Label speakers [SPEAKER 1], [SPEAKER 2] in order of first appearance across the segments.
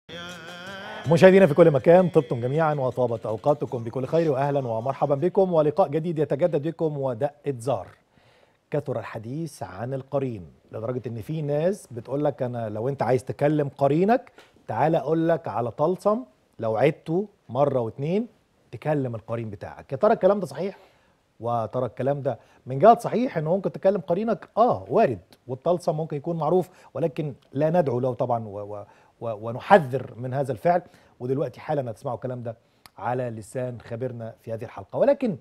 [SPEAKER 1] مشاهدينا في كل مكان طبتم جميعا وطابت اوقاتكم بكل خير واهلا ومرحبا بكم ولقاء جديد يتجدد بكم ودقه زار كثر الحديث عن القرين لدرجه ان في ناس بتقول لك انا لو انت عايز تكلم قرينك تعال اقول لك على طلسم لو عدته مره واتنين تكلم القرين بتاعك يا ترى الكلام ده صحيح وترى الكلام ده من جهه صحيح انه ممكن تكلم قرينك اه وارد والطلسم ممكن يكون معروف ولكن لا ندعو له طبعا و و و ونحذر من هذا الفعل ودلوقتي حالا هتسمعوا الكلام ده على لسان خبيرنا في هذه الحلقه ولكن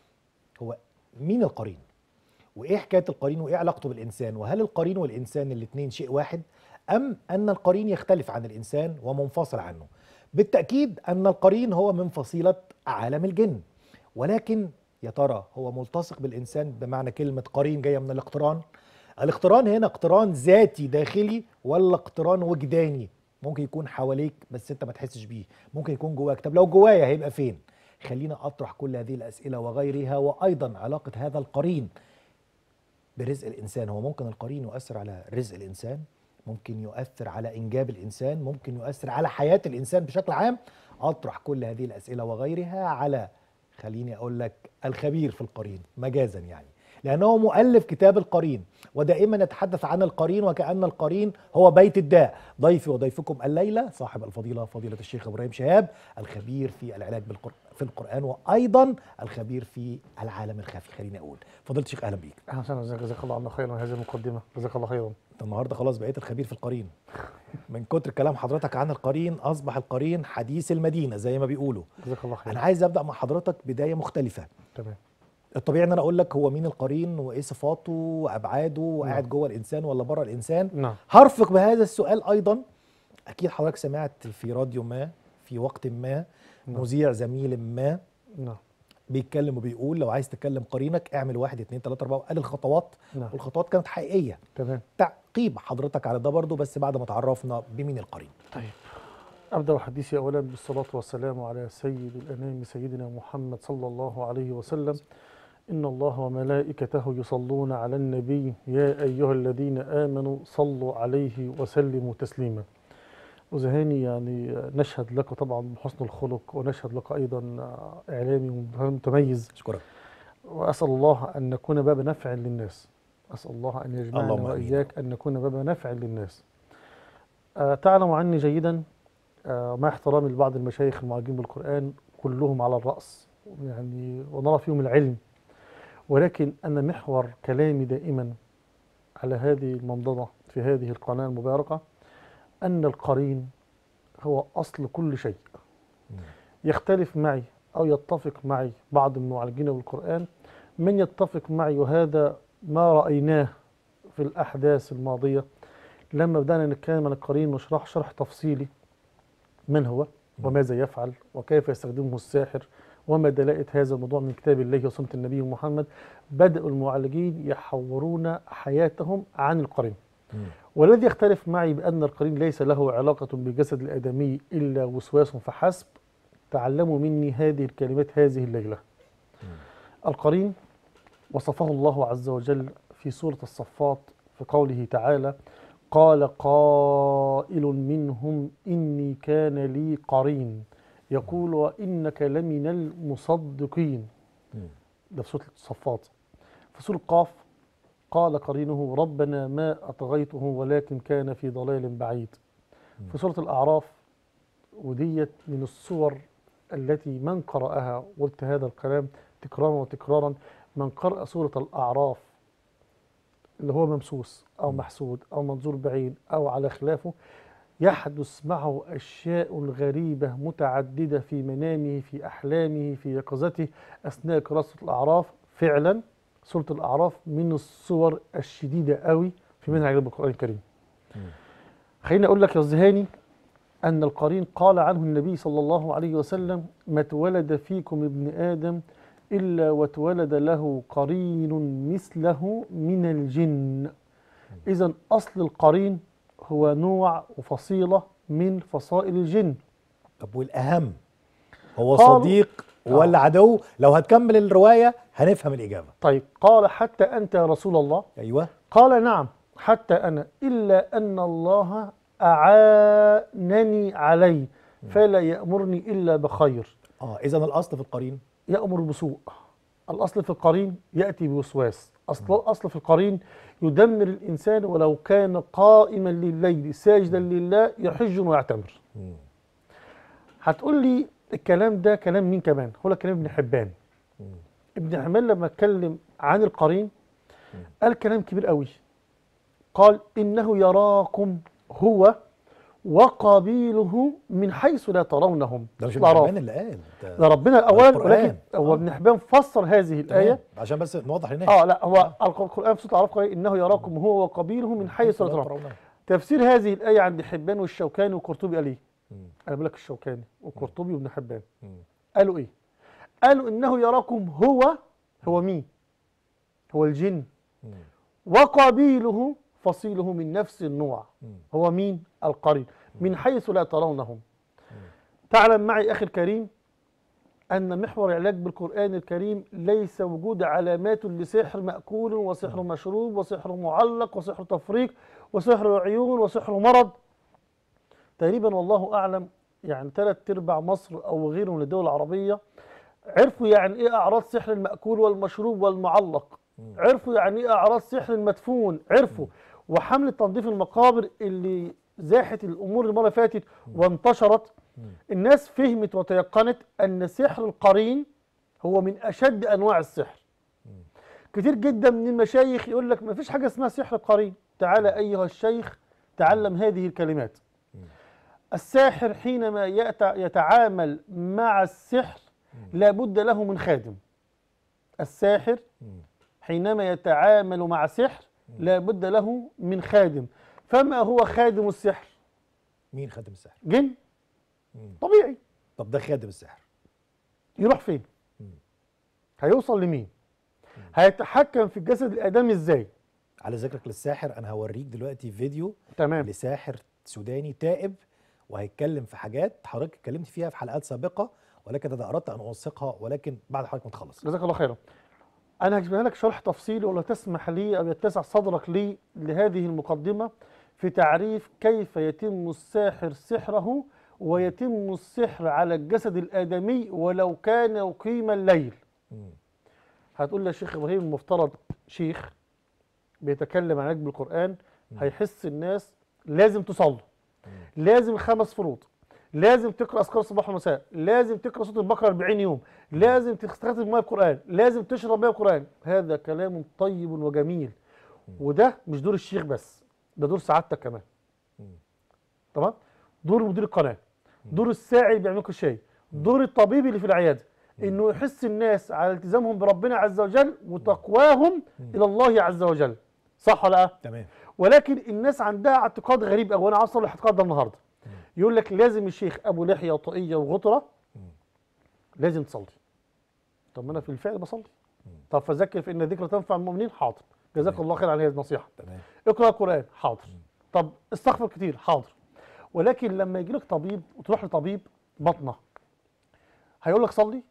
[SPEAKER 1] هو مين القرين وايه حكايه القرين وايه علاقته بالانسان وهل القرين والانسان الاثنين شيء واحد ام ان القرين يختلف عن الانسان ومنفصل عنه بالتاكيد ان القرين هو من فصيله عالم الجن ولكن يا ترى هو ملتصق بالانسان بمعنى كلمه قرين جايه من الاقتران الاقتران هنا اقتران ذاتي داخلي ولا اقتران وجداني ممكن يكون حواليك بس انت ما تحسش بيه ممكن يكون جواك طب لو جوايا هيبقى فين خلينا اطرح كل هذه الاسئله وغيرها وايضا علاقه هذا القرين برزق الانسان هو ممكن القرين يؤثر على رزق الانسان ممكن يؤثر على انجاب الانسان ممكن يؤثر على حياه الانسان بشكل عام اطرح كل هذه الاسئله وغيرها على خليني اقول لك الخبير في القرين مجازا يعني لأنه مؤلف كتاب القرين ودائما يتحدث عن القرين وكأن القرين هو بيت الداء ضيفي وضيفكم الليلة صاحب الفضيلة فضيلة الشيخ إبراهيم شهاب الخبير في العلاج بالقر... في القرآن وأيضا الخبير في العالم الخفي خليني أقول فضيلة الشيخ أهلا بيك
[SPEAKER 2] اهلا وسهلا جزاك جزاك الله عنا خيرا هذه المقدمه جزاك الله خيرا
[SPEAKER 1] أنت النهاردة خلاص بقيت الخبير في القرين من كتر كلام حضرتك عن القرين أصبح القرين حديث المدينة زي ما بيقولوا
[SPEAKER 2] جزاك الله خيرا
[SPEAKER 1] أنا عايز أبدأ مع حضرتك بداية مختلفة
[SPEAKER 2] تمام
[SPEAKER 1] الطبيعي ان انا اقول لك هو مين القرين وايه صفاته وابعاده وقاعد
[SPEAKER 2] نعم.
[SPEAKER 1] جوه الانسان ولا بره الانسان
[SPEAKER 2] نعم
[SPEAKER 1] هرفق بهذا السؤال ايضا اكيد حضرتك سمعت في راديو ما في وقت ما
[SPEAKER 2] نعم.
[SPEAKER 1] مذيع زميل ما
[SPEAKER 2] نعم
[SPEAKER 1] بيتكلم وبيقول لو عايز تكلم قرينك اعمل واحد اتنين تلاته اربعه وقال الخطوات
[SPEAKER 2] نعم
[SPEAKER 1] والخطوات كانت حقيقيه
[SPEAKER 2] تمام
[SPEAKER 1] تعقيب حضرتك على ده برضه بس بعد ما تعرفنا بمين القرين
[SPEAKER 2] طيب ابدا حديثي اولا بالصلاه والسلام على سيد الانام سيدنا محمد صلى الله عليه وسلم ان الله وملائكته يصلون على النبي يا ايها الذين امنوا صلوا عليه وسلموا تسليما وزهاني يعني نشهد لك طبعا بحسن الخلق ونشهد لك ايضا اعلامي متميز
[SPEAKER 1] اشكرك
[SPEAKER 2] واسال الله ان نكون باب نفع للناس اسال الله ان يجمعنا
[SPEAKER 1] اللهم آمين.
[SPEAKER 2] واياك ان نكون باب نفع للناس أه تعلم عني جيدا أه مع احترامي لبعض المشايخ المعالجين بالقران كلهم على الراس يعني ونرى فيهم العلم ولكن انا محور كلامي دائما على هذه المنضده في هذه القناه المباركه ان القرين هو اصل كل شيء يختلف معي أو يتفق معي بعض المعالجين بالقرآن من يتفق معي وهذا ما رأيناه في الأحداث الماضية لما بدأنا نتكلم عن القرين ونشرح شرح تفصيلي من هو وماذا يفعل وكيف يستخدمه الساحر وما دلائل هذا الموضوع من كتاب الله وسنة النبي محمد بدأوا المعالجين يحورون حياتهم عن القرين والذي يختلف معي بأن القرين ليس له علاقة بالجسد الآدمي إلا وسواس فحسب تعلموا مني هذه الكلمات هذه الليلة القرين وصفه الله عز وجل في سورة الصفات في قوله تعالى قال قائل منهم إني كان لي قرين يقول وإنك لمن المصدقين ده في سورة الصفات في سورة قاف قال قرينه ربنا ما أطغيته ولكن كان في ضلال بعيد في سورة الأعراف وديت من الصور التي من قرأها قلت هذا الكلام تكرارا وتكرارا من قرأ سورة الأعراف اللي هو ممسوس أو محسود أو منظور بعيد أو على خلافه يحدث معه أشياء غريبة متعددة في منامه في أحلامه في يقظته أثناء قراءة سورة الأعراف فعلا سورة الأعراف من الصور الشديدة قوي في منهج القرآن الكريم خليني أقول لك يا الزهاني أن القرين قال عنه النبي صلى الله عليه وسلم ما اتولد فيكم ابن آدم إلا واتولد له قرين مثله من الجن إذا أصل القرين هو نوع وفصيلة من فصائل الجن
[SPEAKER 1] طب والاهم هو
[SPEAKER 2] قالوا-
[SPEAKER 1] صديق ولا عدو لو هتكمل الروايه هنفهم الاجابه
[SPEAKER 2] طيب قال حتى أنت يا رسول الله
[SPEAKER 1] ايوه
[SPEAKER 2] قال نعم حتى أنا إلا أن الله أعانني عليه فلا يأمرني إلا بخير
[SPEAKER 1] اه اذا الاصل في القرين
[SPEAKER 2] يأمر بسوء الأصل في القرين يأتي بوسواس أصل الأصل في القرين يدمر الإنسان ولو كان قائما لليل ساجدا لله يحج ويعتمر
[SPEAKER 1] مم.
[SPEAKER 2] هتقول لي الكلام ده كلام مين كمان هو ده كلام ابن حبان
[SPEAKER 1] مم.
[SPEAKER 2] ابن حبان لما اتكلم عن القرين قال كلام كبير قوي قال إنه يراكم هو وقبيله من حيث لا ترونهم
[SPEAKER 1] ده مش
[SPEAKER 2] الأعراف.
[SPEAKER 1] ابن اللي قال ده
[SPEAKER 2] ده ربنا اولا
[SPEAKER 1] القرآن.
[SPEAKER 2] ولكن هو
[SPEAKER 1] آه.
[SPEAKER 2] ابن حبان فسر هذه
[SPEAKER 1] تمام.
[SPEAKER 2] الايه
[SPEAKER 1] عشان بس نوضح للناس
[SPEAKER 2] اه لا هو القران في سوره الاعراف قال انه يراكم هو وقبيله من حيث لا ترونهم
[SPEAKER 1] ترونه.
[SPEAKER 2] تفسير هذه الايه عند حبان والشوكاني والقرطبي قال ايه؟
[SPEAKER 1] مم.
[SPEAKER 2] انا بقول لك الشوكاني والقرطبي وابن حبان
[SPEAKER 1] مم.
[SPEAKER 2] قالوا ايه؟ قالوا انه يراكم هو هو مين؟ هو الجن
[SPEAKER 1] مم.
[SPEAKER 2] وقبيله فصيله من نفس النوع
[SPEAKER 1] مم.
[SPEAKER 2] هو مين؟ القرين من حيث لا ترونهم تعلم معي أخي الكريم أن محور العلاج بالقرآن الكريم ليس وجود علامات لسحر مأكول وسحر مشروب وسحر معلق وسحر تفريق وسحر عيون وسحر مرض تقريبا والله أعلم يعني ثلاث أرباع مصر أو غيره من الدول العربية عرفوا يعني إيه أعراض سحر المأكول والمشروب والمعلق عرفوا يعني إيه أعراض سحر المدفون عرفوا وحملة تنظيف المقابر اللي زاحت الأمور المرة اللي فاتت وانتشرت الناس فهمت وتيقنت أن سحر القرين هو من أشد أنواع السحر كتير جدا من المشايخ يقول لك ما فيش حاجة اسمها سحر القرين تعالى أيها الشيخ تعلم هذه الكلمات الساحر حينما يأت- يتعامل مع السحر لابد له من خادم الساحر حينما يتعامل مع سحر لابد له من خادم فما هو خادم السحر
[SPEAKER 1] مين خادم السحر
[SPEAKER 2] جن طبيعي
[SPEAKER 1] طب ده خادم السحر
[SPEAKER 2] يروح فين هيوصل لمين هيتحكم في الجسد الادمي ازاي
[SPEAKER 1] على ذكرك للساحر انا هوريك دلوقتي فيديو
[SPEAKER 2] تمام
[SPEAKER 1] لساحر سوداني تائب وهيتكلم في حاجات حضرتك اتكلمت فيها في حلقات سابقه ولكن انا اردت ان اوثقها ولكن بعد حضرتك ما تخلص
[SPEAKER 2] جزاك الله خيرا انا هجيبها لك شرح تفصيلي ولا تسمح لي او يتسع صدرك لي لهذه المقدمه في تعريف كيف يتم الساحر سحره ويتم السحر على الجسد الادمي ولو كان يقيم الليل
[SPEAKER 1] مم.
[SPEAKER 2] هتقول لي يا شيخ ابراهيم المفترض شيخ بيتكلم عن نجم القران هيحس الناس لازم تصلوا لازم خمس فروض لازم تقرا اذكار الصباح والمساء لازم تقرا سوره البقره 40 يوم لازم تستخدم ميه القران لازم تشرب ميه القران هذا كلام طيب وجميل وده مش دور الشيخ بس ده دور سعادتك كمان تمام دور مدير القناه دور الساعي اللي بيعمل كل شيء دور الطبيب اللي في العياده انه يحس الناس على التزامهم بربنا عز وجل وتقواهم الى الله عز وجل صح ولا لا
[SPEAKER 1] تمام
[SPEAKER 2] ولكن الناس عندها اعتقاد غريب قوي وانا عاوز اصل الاعتقاد ده النهارده يقول لك لازم الشيخ ابو لحيه وطاقيه وغطره لازم تصلي طب ما انا في الفعل بصلي طب فذكر فان الذكر تنفع المؤمنين حاضر جزاك الله خير على هذه النصيحه
[SPEAKER 1] تمام
[SPEAKER 2] اقرا القران حاضر طب استغفر كتير حاضر ولكن لما يجي لك طبيب وتروح لطبيب بطنه هيقول لك صلي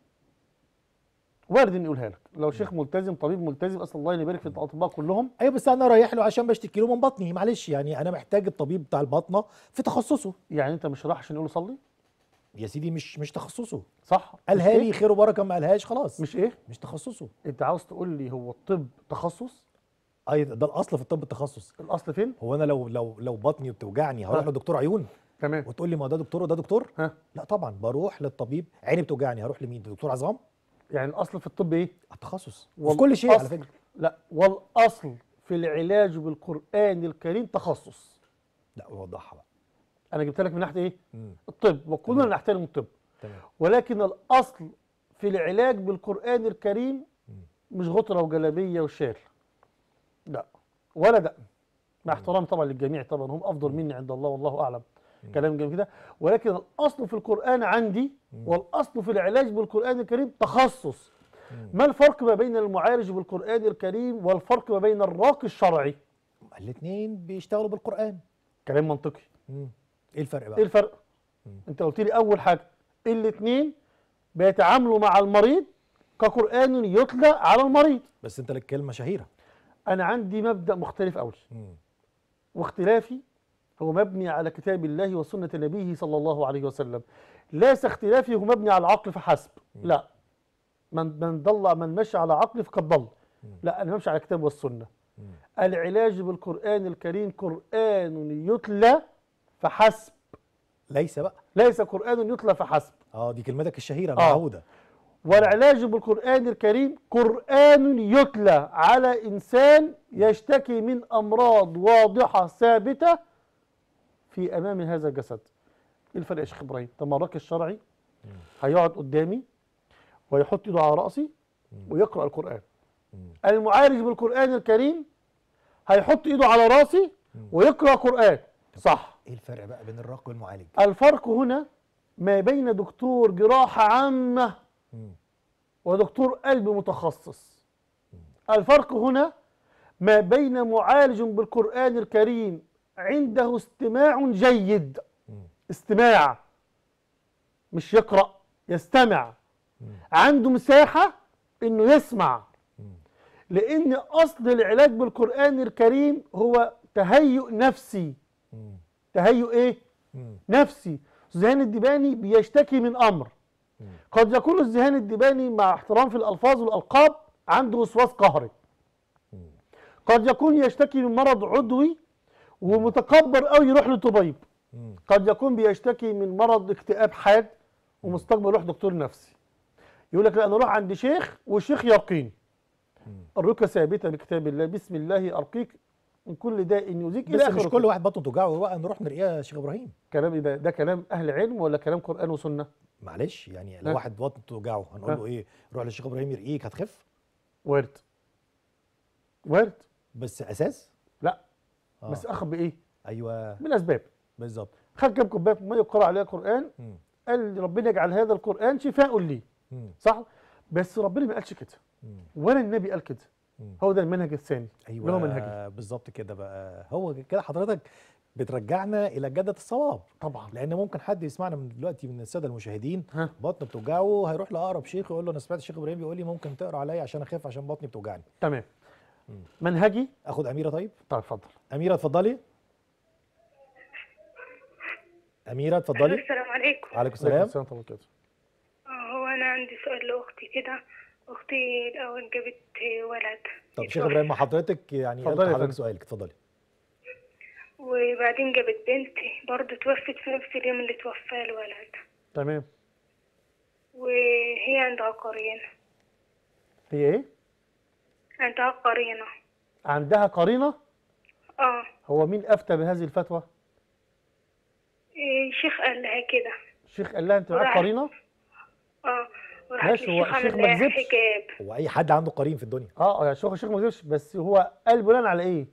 [SPEAKER 2] وارد ان يقولها لك لو شيخ ملتزم طبيب ملتزم اسال الله ان يبارك في الاطباء كلهم
[SPEAKER 1] ايوه بس انا رايح له عشان بشتكي له من بطني معلش يعني انا محتاج الطبيب بتاع البطنه في تخصصه
[SPEAKER 2] يعني انت مش رايح عشان يقول له صلي
[SPEAKER 1] يا سيدي مش مش تخصصه
[SPEAKER 2] صح
[SPEAKER 1] قالها
[SPEAKER 2] مش
[SPEAKER 1] لي
[SPEAKER 2] إيه؟
[SPEAKER 1] خير وبركه ما قالهاش خلاص
[SPEAKER 2] مش ايه
[SPEAKER 1] مش تخصصه
[SPEAKER 2] انت عاوز تقول لي هو الطب تخصص
[SPEAKER 1] اي ده الاصل في الطب التخصص
[SPEAKER 2] الاصل فين
[SPEAKER 1] هو انا لو لو لو بطني بتوجعني هروح
[SPEAKER 2] ها.
[SPEAKER 1] لدكتور عيون
[SPEAKER 2] تمام
[SPEAKER 1] وتقول لي ما ده دكتور وده دكتور
[SPEAKER 2] ها
[SPEAKER 1] لا طبعا بروح للطبيب عيني بتوجعني هروح لمين دكتور عظام
[SPEAKER 2] يعني الاصل في الطب ايه
[SPEAKER 1] التخصص وفي كل شيء على
[SPEAKER 2] والأصل-
[SPEAKER 1] فكره
[SPEAKER 2] لا والاصل في العلاج بالقران الكريم تخصص
[SPEAKER 1] لا وضحها بقى
[SPEAKER 2] انا جبت لك من ناحيه ايه
[SPEAKER 1] مم.
[SPEAKER 2] الطب وكلنا نحترم الطب
[SPEAKER 1] تمام
[SPEAKER 2] ولكن الاصل في العلاج بالقران الكريم مش غطره وجلابيه وشال لا ولا ده مع احترامي طبعا للجميع طبعا هم افضل مني عند الله والله اعلم كلام جميل كده ولكن الاصل في القران عندي والاصل في العلاج بالقران الكريم تخصص ما الفرق ما بين المعالج بالقران الكريم والفرق ما بين الراقي الشرعي
[SPEAKER 1] الاثنين بيشتغلوا بالقران
[SPEAKER 2] كلام منطقي
[SPEAKER 1] مم. ايه الفرق بقى
[SPEAKER 2] ايه الفرق انت قلت لي اول حاجه الاثنين بيتعاملوا مع المريض كقران يتلى على المريض
[SPEAKER 1] بس انت لك كلمه شهيره
[SPEAKER 2] انا عندي مبدا مختلف قوي
[SPEAKER 1] مم.
[SPEAKER 2] واختلافي هو مبني على كتاب الله وسنة نبيه صلى الله عليه وسلم ليس اختلافه هو مبني على العقل فحسب لا من من ضل من مشى على عقل فقد ضل لا انا بمشي على الكتاب والسنه العلاج بالقران الكريم قران يتلى فحسب
[SPEAKER 1] ليس بقى
[SPEAKER 2] ليس قران يتلى فحسب
[SPEAKER 1] اه دي كلمتك الشهيره
[SPEAKER 2] آه.
[SPEAKER 1] المعهوده
[SPEAKER 2] والعلاج بالقرآن الكريم قرآن يتلى على إنسان يشتكي من أمراض واضحة ثابتة في أمام هذا الجسد إيه الفرق يا شيخ إبراهيم؟ طب ما الراجل الشرعي هيقعد قدامي ويحط إيده على رأسي ويقرأ القرآن المعالج بالقرآن الكريم هيحط إيده على رأسي ويقرأ قرآن صح
[SPEAKER 1] ايه الفرق بقى بين الراقي والمعالج
[SPEAKER 2] الفرق هنا ما بين دكتور جراحة عامة
[SPEAKER 1] مم.
[SPEAKER 2] ودكتور قلب متخصص الفرق هنا ما بين معالج بالقرآن الكريم عنده استماع جيد استماع مش يقرأ يستمع عنده مساحة انه يسمع لان اصل العلاج بالقرآن الكريم هو تهيؤ نفسي
[SPEAKER 1] مم.
[SPEAKER 2] تهيؤ ايه
[SPEAKER 1] مم.
[SPEAKER 2] نفسي الذهان الدباني بيشتكي من امر قد يكون الذهان الدباني مع احترام في الالفاظ والالقاب عنده وسواس قهري قد يكون يشتكي من مرض عضوي ومتكبر قوي يروح لطبيب
[SPEAKER 1] مم.
[SPEAKER 2] قد يكون بيشتكي من مرض اكتئاب حاد ومستقبل يروح دكتور نفسي يقول لك لا انا اروح عند شيخ والشيخ يرقيني الرقى ثابته بكتاب الله بسم الله ارقيك من كل داء يؤذيك الى
[SPEAKER 1] بس
[SPEAKER 2] اخر
[SPEAKER 1] مش
[SPEAKER 2] الرقى.
[SPEAKER 1] كل واحد بطنه توجعه بقى نروح نرقيه يا شيخ ابراهيم
[SPEAKER 2] كلام ده ده كلام اهل علم ولا كلام قران وسنه
[SPEAKER 1] معلش يعني
[SPEAKER 2] ها؟
[SPEAKER 1] لو واحد بطنه توجعه هنقول
[SPEAKER 2] ها؟
[SPEAKER 1] له ايه روح للشيخ ابراهيم يرقيك هتخف
[SPEAKER 2] وارد وارد
[SPEAKER 1] بس اساس
[SPEAKER 2] لا
[SPEAKER 1] آه.
[SPEAKER 2] بس اخذ بايه
[SPEAKER 1] ايوه
[SPEAKER 2] بالاسباب
[SPEAKER 1] بالظبط
[SPEAKER 2] خد كام كوبايه ميه يقرا عليها قران
[SPEAKER 1] مم.
[SPEAKER 2] قال ربنا يجعل هذا القران شفاء لي
[SPEAKER 1] مم.
[SPEAKER 2] صح بس ربنا ما قالش كده
[SPEAKER 1] مم.
[SPEAKER 2] ولا النبي قال كده
[SPEAKER 1] مم.
[SPEAKER 2] هو ده المنهج الثاني
[SPEAKER 1] ايوه
[SPEAKER 2] اللي هو منهجي
[SPEAKER 1] بالظبط كده بقى هو كده حضرتك بترجعنا الى جده الصواب
[SPEAKER 2] طبعا
[SPEAKER 1] لان ممكن حد يسمعنا من دلوقتي من الساده المشاهدين
[SPEAKER 2] ها.
[SPEAKER 1] بطنه بتوجعه هيروح لاقرب شيخ يقول له انا سمعت الشيخ ابراهيم بيقول لي ممكن تقرا عليا عشان اخف عشان بطني بتوجعني
[SPEAKER 2] تمام منهجي
[SPEAKER 1] اخد اميره طيب
[SPEAKER 2] طيب اتفضل
[SPEAKER 1] اميره اتفضلي اميره اتفضلي
[SPEAKER 3] السلام عليكم
[SPEAKER 1] وعليكم السلام
[SPEAKER 2] السلام ورحمه الله وبركاته
[SPEAKER 3] آه، هو أنا عندي سؤال لأختي كده أختي الأول جابت ولد
[SPEAKER 1] طب شيخ
[SPEAKER 3] اتوفى.
[SPEAKER 1] ابراهيم مع حضرتك يعني
[SPEAKER 2] اتفضلي
[SPEAKER 1] قلت
[SPEAKER 2] يا
[SPEAKER 1] حضرتك
[SPEAKER 2] فندم.
[SPEAKER 1] سؤالك اتفضلي
[SPEAKER 3] وبعدين جابت بنت برضه توفت في نفس اليوم اللي توفى الولد
[SPEAKER 2] تمام
[SPEAKER 3] وهي عندها قرين
[SPEAKER 2] هي ايه
[SPEAKER 3] عندها قرينة
[SPEAKER 2] عندها قرينه
[SPEAKER 3] اه
[SPEAKER 2] هو مين افتى بهذه الفتوى
[SPEAKER 3] إيه، الشيخ قال لها كده
[SPEAKER 2] الشيخ قال لها انت معاك
[SPEAKER 3] وراح-
[SPEAKER 2] قرينه
[SPEAKER 3] اه وراحت
[SPEAKER 2] ماشي، هو
[SPEAKER 3] للشيخ
[SPEAKER 2] الشيخ
[SPEAKER 3] عمل
[SPEAKER 2] ما
[SPEAKER 3] لها
[SPEAKER 2] كذبش.
[SPEAKER 3] حجاب
[SPEAKER 1] هو اي حد عنده قرين في الدنيا
[SPEAKER 2] اه يا شيخ الشيخ ما كذبش بس هو قال بناء على ايه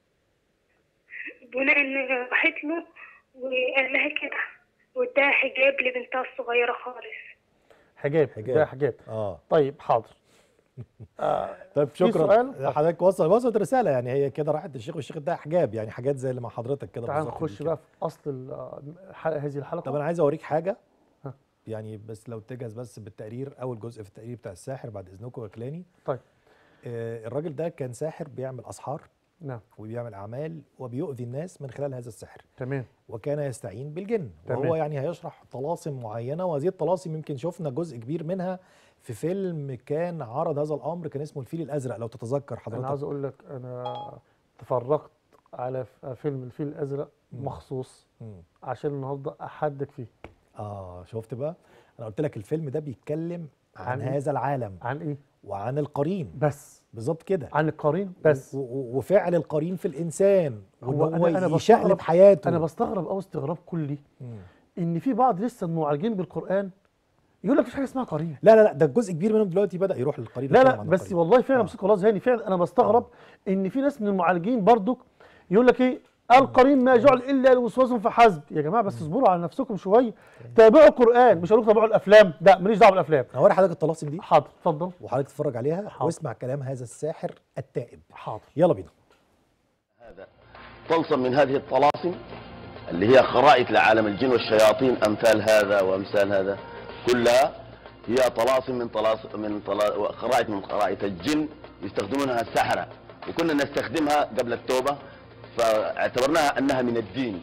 [SPEAKER 3] بناء ان راحت له وقال لها كده واداها حجاب لبنتها الصغيرة خالص
[SPEAKER 2] حجاب
[SPEAKER 1] حجاب.
[SPEAKER 2] ده حجاب
[SPEAKER 1] اه
[SPEAKER 2] طيب حاضر آه
[SPEAKER 1] طيب
[SPEAKER 2] سؤال؟
[SPEAKER 1] شكرا حضرتك وصل وصلت رساله يعني هي كده راحت للشيخ والشيخ ده حجاب يعني حاجات زي اللي مع حضرتك كده
[SPEAKER 2] تعال
[SPEAKER 1] بالظبط
[SPEAKER 2] نخش
[SPEAKER 1] دي
[SPEAKER 2] بقى
[SPEAKER 1] كده.
[SPEAKER 2] في اصل ال- آه، الحلقه هذه الحلقه
[SPEAKER 1] طب انا عايز اوريك حاجه
[SPEAKER 2] ها.
[SPEAKER 1] يعني بس لو تجهز بس بالتقرير اول جزء في التقرير بتاع الساحر بعد اذنكم يا كلاني
[SPEAKER 2] طيب
[SPEAKER 1] آه الراجل ده كان ساحر بيعمل اسحار
[SPEAKER 2] نعم
[SPEAKER 1] وبيعمل اعمال وبيؤذي الناس من خلال هذا السحر
[SPEAKER 2] تمام
[SPEAKER 1] وكان يستعين بالجن
[SPEAKER 2] تمام.
[SPEAKER 1] وهو يعني هيشرح طلاسم معينه وهذه الطلاسم يمكن شفنا جزء كبير منها في فيلم كان عرض هذا الامر كان اسمه الفيل الازرق لو تتذكر
[SPEAKER 2] انا
[SPEAKER 1] حضرتك
[SPEAKER 2] عاوز اقول لك انا تفرغت على ف- فيلم الفيل الازرق مخصوص
[SPEAKER 1] مم.
[SPEAKER 2] عشان النهارده احدك فيه
[SPEAKER 1] اه شفت بقى انا قلت لك الفيلم ده بيتكلم عن,
[SPEAKER 2] عن إيه؟
[SPEAKER 1] هذا العالم
[SPEAKER 2] عن ايه
[SPEAKER 1] وعن القرين
[SPEAKER 2] بس
[SPEAKER 1] بالظبط كده
[SPEAKER 2] عن القرين بس
[SPEAKER 1] و- و- وفعل القرين في الانسان
[SPEAKER 2] هو
[SPEAKER 1] وان هو
[SPEAKER 2] أنا- أنا
[SPEAKER 1] يشقلب
[SPEAKER 2] بستغرب-
[SPEAKER 1] حياته
[SPEAKER 2] انا بستغرب قوي استغراب كلي
[SPEAKER 1] مم.
[SPEAKER 2] ان في بعض لسه المعالجين بالقران يقول لك مفيش حاجه اسمها قرين
[SPEAKER 1] لا لا لا ده جزء كبير منهم دلوقتي بدا يروح للقرين
[SPEAKER 2] لا
[SPEAKER 1] يتكلم
[SPEAKER 2] لا
[SPEAKER 1] عن
[SPEAKER 2] بس
[SPEAKER 1] القرين.
[SPEAKER 2] والله فعلا
[SPEAKER 1] آه.
[SPEAKER 2] مسك الله ذهني فعلا انا بستغرب ان في ناس من المعالجين برضك يقول لك ايه القرين ما جعل الا لوسواس فحسب يا جماعه بس اصبروا على نفسكم شويه تابعوا القران مش هقول لكم تابعوا الافلام لا ماليش دعوه بالافلام
[SPEAKER 1] هوري حضرتك الطلاسم دي
[SPEAKER 2] حاضر اتفضل
[SPEAKER 1] وحضرتك تتفرج عليها
[SPEAKER 2] حاضر.
[SPEAKER 1] واسمع كلام هذا الساحر التائب
[SPEAKER 2] حاضر
[SPEAKER 1] يلا بينا
[SPEAKER 4] هذا طلسم من هذه الطلاسم اللي هي خرائط لعالم الجن والشياطين امثال هذا وامثال هذا كلها هي طلاسم من طلاسم من طلا خرائط من خرائط الجن يستخدمونها السحرة وكنا نستخدمها قبل التوبة فاعتبرناها انها من الدين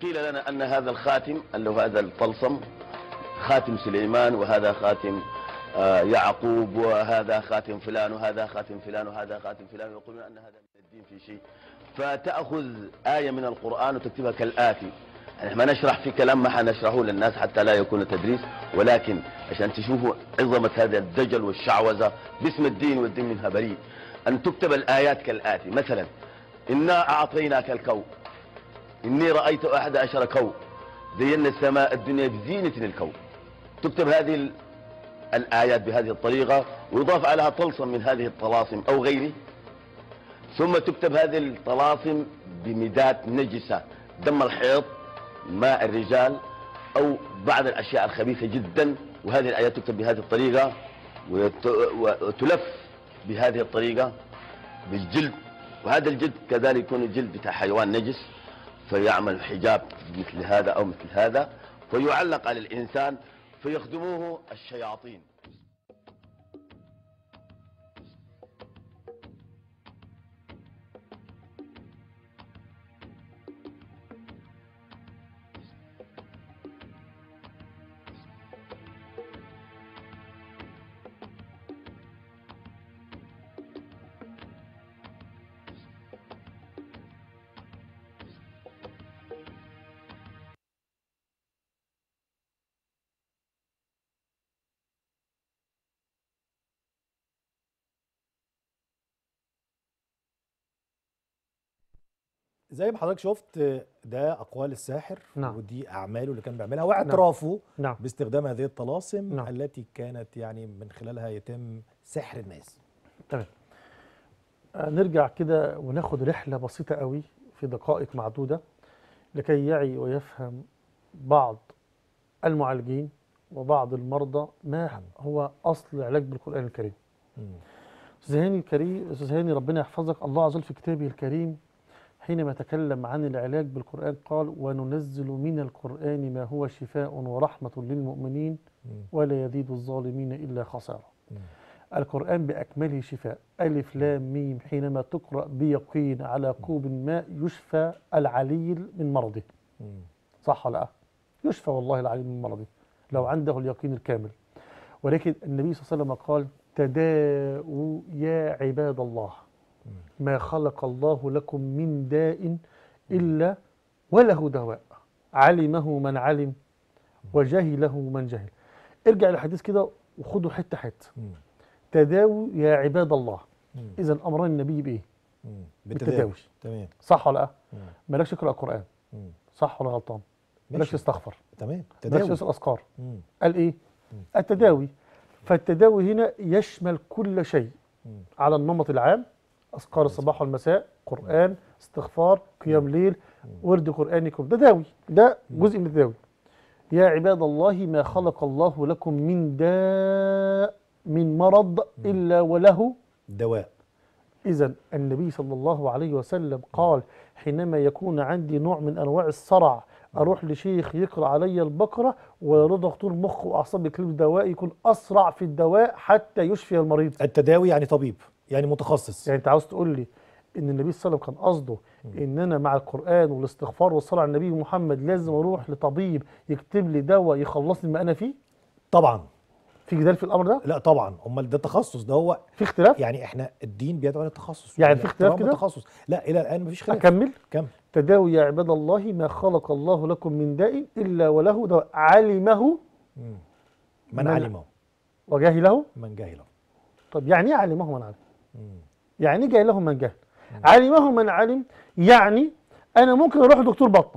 [SPEAKER 4] قيل لنا أن هذا الخاتم اللي هو هذا الطلسم خاتم سليمان وهذا خاتم آه، يعقوب وهذا خاتم فلان وهذا خاتم فلان وهذا خاتم فلان ويقولون أن هذا من الدين في شيء فتأخذ آية من القرآن وتكتبها كالآتي يعني ما نشرح في كلام ما حنشرحه للناس حتى لا يكون تدريس ولكن عشان تشوفوا عظمة هذا الدجل والشعوذة باسم الدين والدين منها بريء أن تكتب الآيات كالآتي مثلا إنا أعطيناك الكون إني رأيت أحد عشر كون زينا السماء الدنيا بزينة الكون تكتب هذه ال- الآيات بهذه الطريقة ويضاف عليها طلسم من هذه الطلاسم أو غيره ثم تكتب هذه الطلاسم بمداد نجسة دم الحيض ماء الرجال أو بعض الأشياء الخبيثة جدا وهذه الآيات تكتب بهذه الطريقة وت- وتلف بهذه الطريقة بالجلد وهذا الجلد كذلك يكون الجلد بتاع حيوان نجس فيعمل حجاب مثل هذا أو مثل هذا فيعلق على الإنسان فيخدموه الشياطين
[SPEAKER 1] زي ما حضرتك شفت ده اقوال الساحر
[SPEAKER 2] نعم.
[SPEAKER 1] ودي اعماله اللي كان بيعملها واعترافه
[SPEAKER 2] نعم
[SPEAKER 1] باستخدام هذه الطلاسم
[SPEAKER 2] نعم.
[SPEAKER 1] التي كانت يعني من خلالها يتم سحر الناس
[SPEAKER 2] تمام آه، نرجع كده وناخد رحلة بسيطة قوي في دقائق معدودة لكي يعي ويفهم بعض المعالجين وبعض المرضى ما هو أصل العلاج بالقرآن الكريم
[SPEAKER 1] مم.
[SPEAKER 2] أستاذ هاني الكريم أستاذ هاني ربنا يحفظك الله عز وجل في كتابه الكريم حينما تكلم عن العلاج بالقرآن قال وننزل من القرآن ما هو شفاء ورحمة للمؤمنين
[SPEAKER 1] مم.
[SPEAKER 2] ولا يزيد الظالمين إلا خسارة
[SPEAKER 1] مم.
[SPEAKER 2] القرآن بأكمله شفاء ألف لام ميم حينما تقرأ بيقين على كوب ماء يشفى العليل من مرضه
[SPEAKER 1] مم.
[SPEAKER 2] صح ولا لا؟ يشفى والله العليل من مرضه لو عنده اليقين الكامل ولكن النبي صلى الله عليه وسلم قال تداءوا يا عباد الله ما خلق الله لكم من داء إلا وله دواء علمه من علم وجهله من جهل ارجع للحديث كده وخدوا حتة حتة
[SPEAKER 1] مم.
[SPEAKER 2] تداووا يا عباد الله
[SPEAKER 1] مم.
[SPEAKER 2] إذا أمرنا النبي بإيه؟
[SPEAKER 1] مم.
[SPEAKER 2] بالتداوي
[SPEAKER 1] تمام
[SPEAKER 2] صح ولا لا؟
[SPEAKER 1] مم.
[SPEAKER 2] مالكش تقرأ قرآن
[SPEAKER 1] مم.
[SPEAKER 2] صح ولا غلطان؟ مالكش
[SPEAKER 1] ماشي.
[SPEAKER 2] تستغفر
[SPEAKER 1] تمام
[SPEAKER 2] مالكش
[SPEAKER 1] تداوي
[SPEAKER 2] تسأل أذكار
[SPEAKER 1] مم.
[SPEAKER 2] قال إيه؟ التداوي فالتداوي هنا يشمل كل شيء
[SPEAKER 1] مم.
[SPEAKER 2] على النمط العام أذكار الصباح والمساء قرآن استغفار قيام ليل ورد قرآنكم ده داوي ده جزء من التداوي يا عباد الله ما خلق الله لكم من داء من مرض إلا وله
[SPEAKER 1] دواء
[SPEAKER 2] إذا النبي صلى الله عليه وسلم قال حينما يكون عندي نوع من أنواع الصرع أروح لشيخ يقرأ علي البقرة ولا دكتور مخ وأعصاب يكتب دواء يكون أسرع في الدواء حتى يشفي المريض
[SPEAKER 1] التداوي يعني طبيب يعني متخصص
[SPEAKER 2] يعني أنت عاوز تقول لي إن النبي صلى الله عليه وسلم كان قصده إن أنا مع القرآن والاستغفار والصلاة على النبي محمد لازم أروح لطبيب يكتب لي دواء يخلصني ما أنا فيه
[SPEAKER 1] طبعا
[SPEAKER 2] في جدال في الأمر ده
[SPEAKER 1] لا طبعا امال ده تخصص ده هو
[SPEAKER 2] في اختلاف
[SPEAKER 1] يعني احنا الدين بيدعو على التخصص
[SPEAKER 2] يعني في اختلاف
[SPEAKER 1] احترام
[SPEAKER 2] كده؟
[SPEAKER 1] التخصص لا الى الان مفيش خلاف
[SPEAKER 2] أكمل
[SPEAKER 1] كم
[SPEAKER 2] تداوي يا عباد الله ما خلق الله لكم من داء إلا وله دواء علمه
[SPEAKER 1] من
[SPEAKER 2] من-
[SPEAKER 1] علمه
[SPEAKER 2] وجهله
[SPEAKER 1] من جهله
[SPEAKER 2] طب يعني ايه علمه من علم
[SPEAKER 1] مم.
[SPEAKER 2] يعني ايه جهله من جهل علمه من علم يعني انا ممكن اروح لدكتور بطنه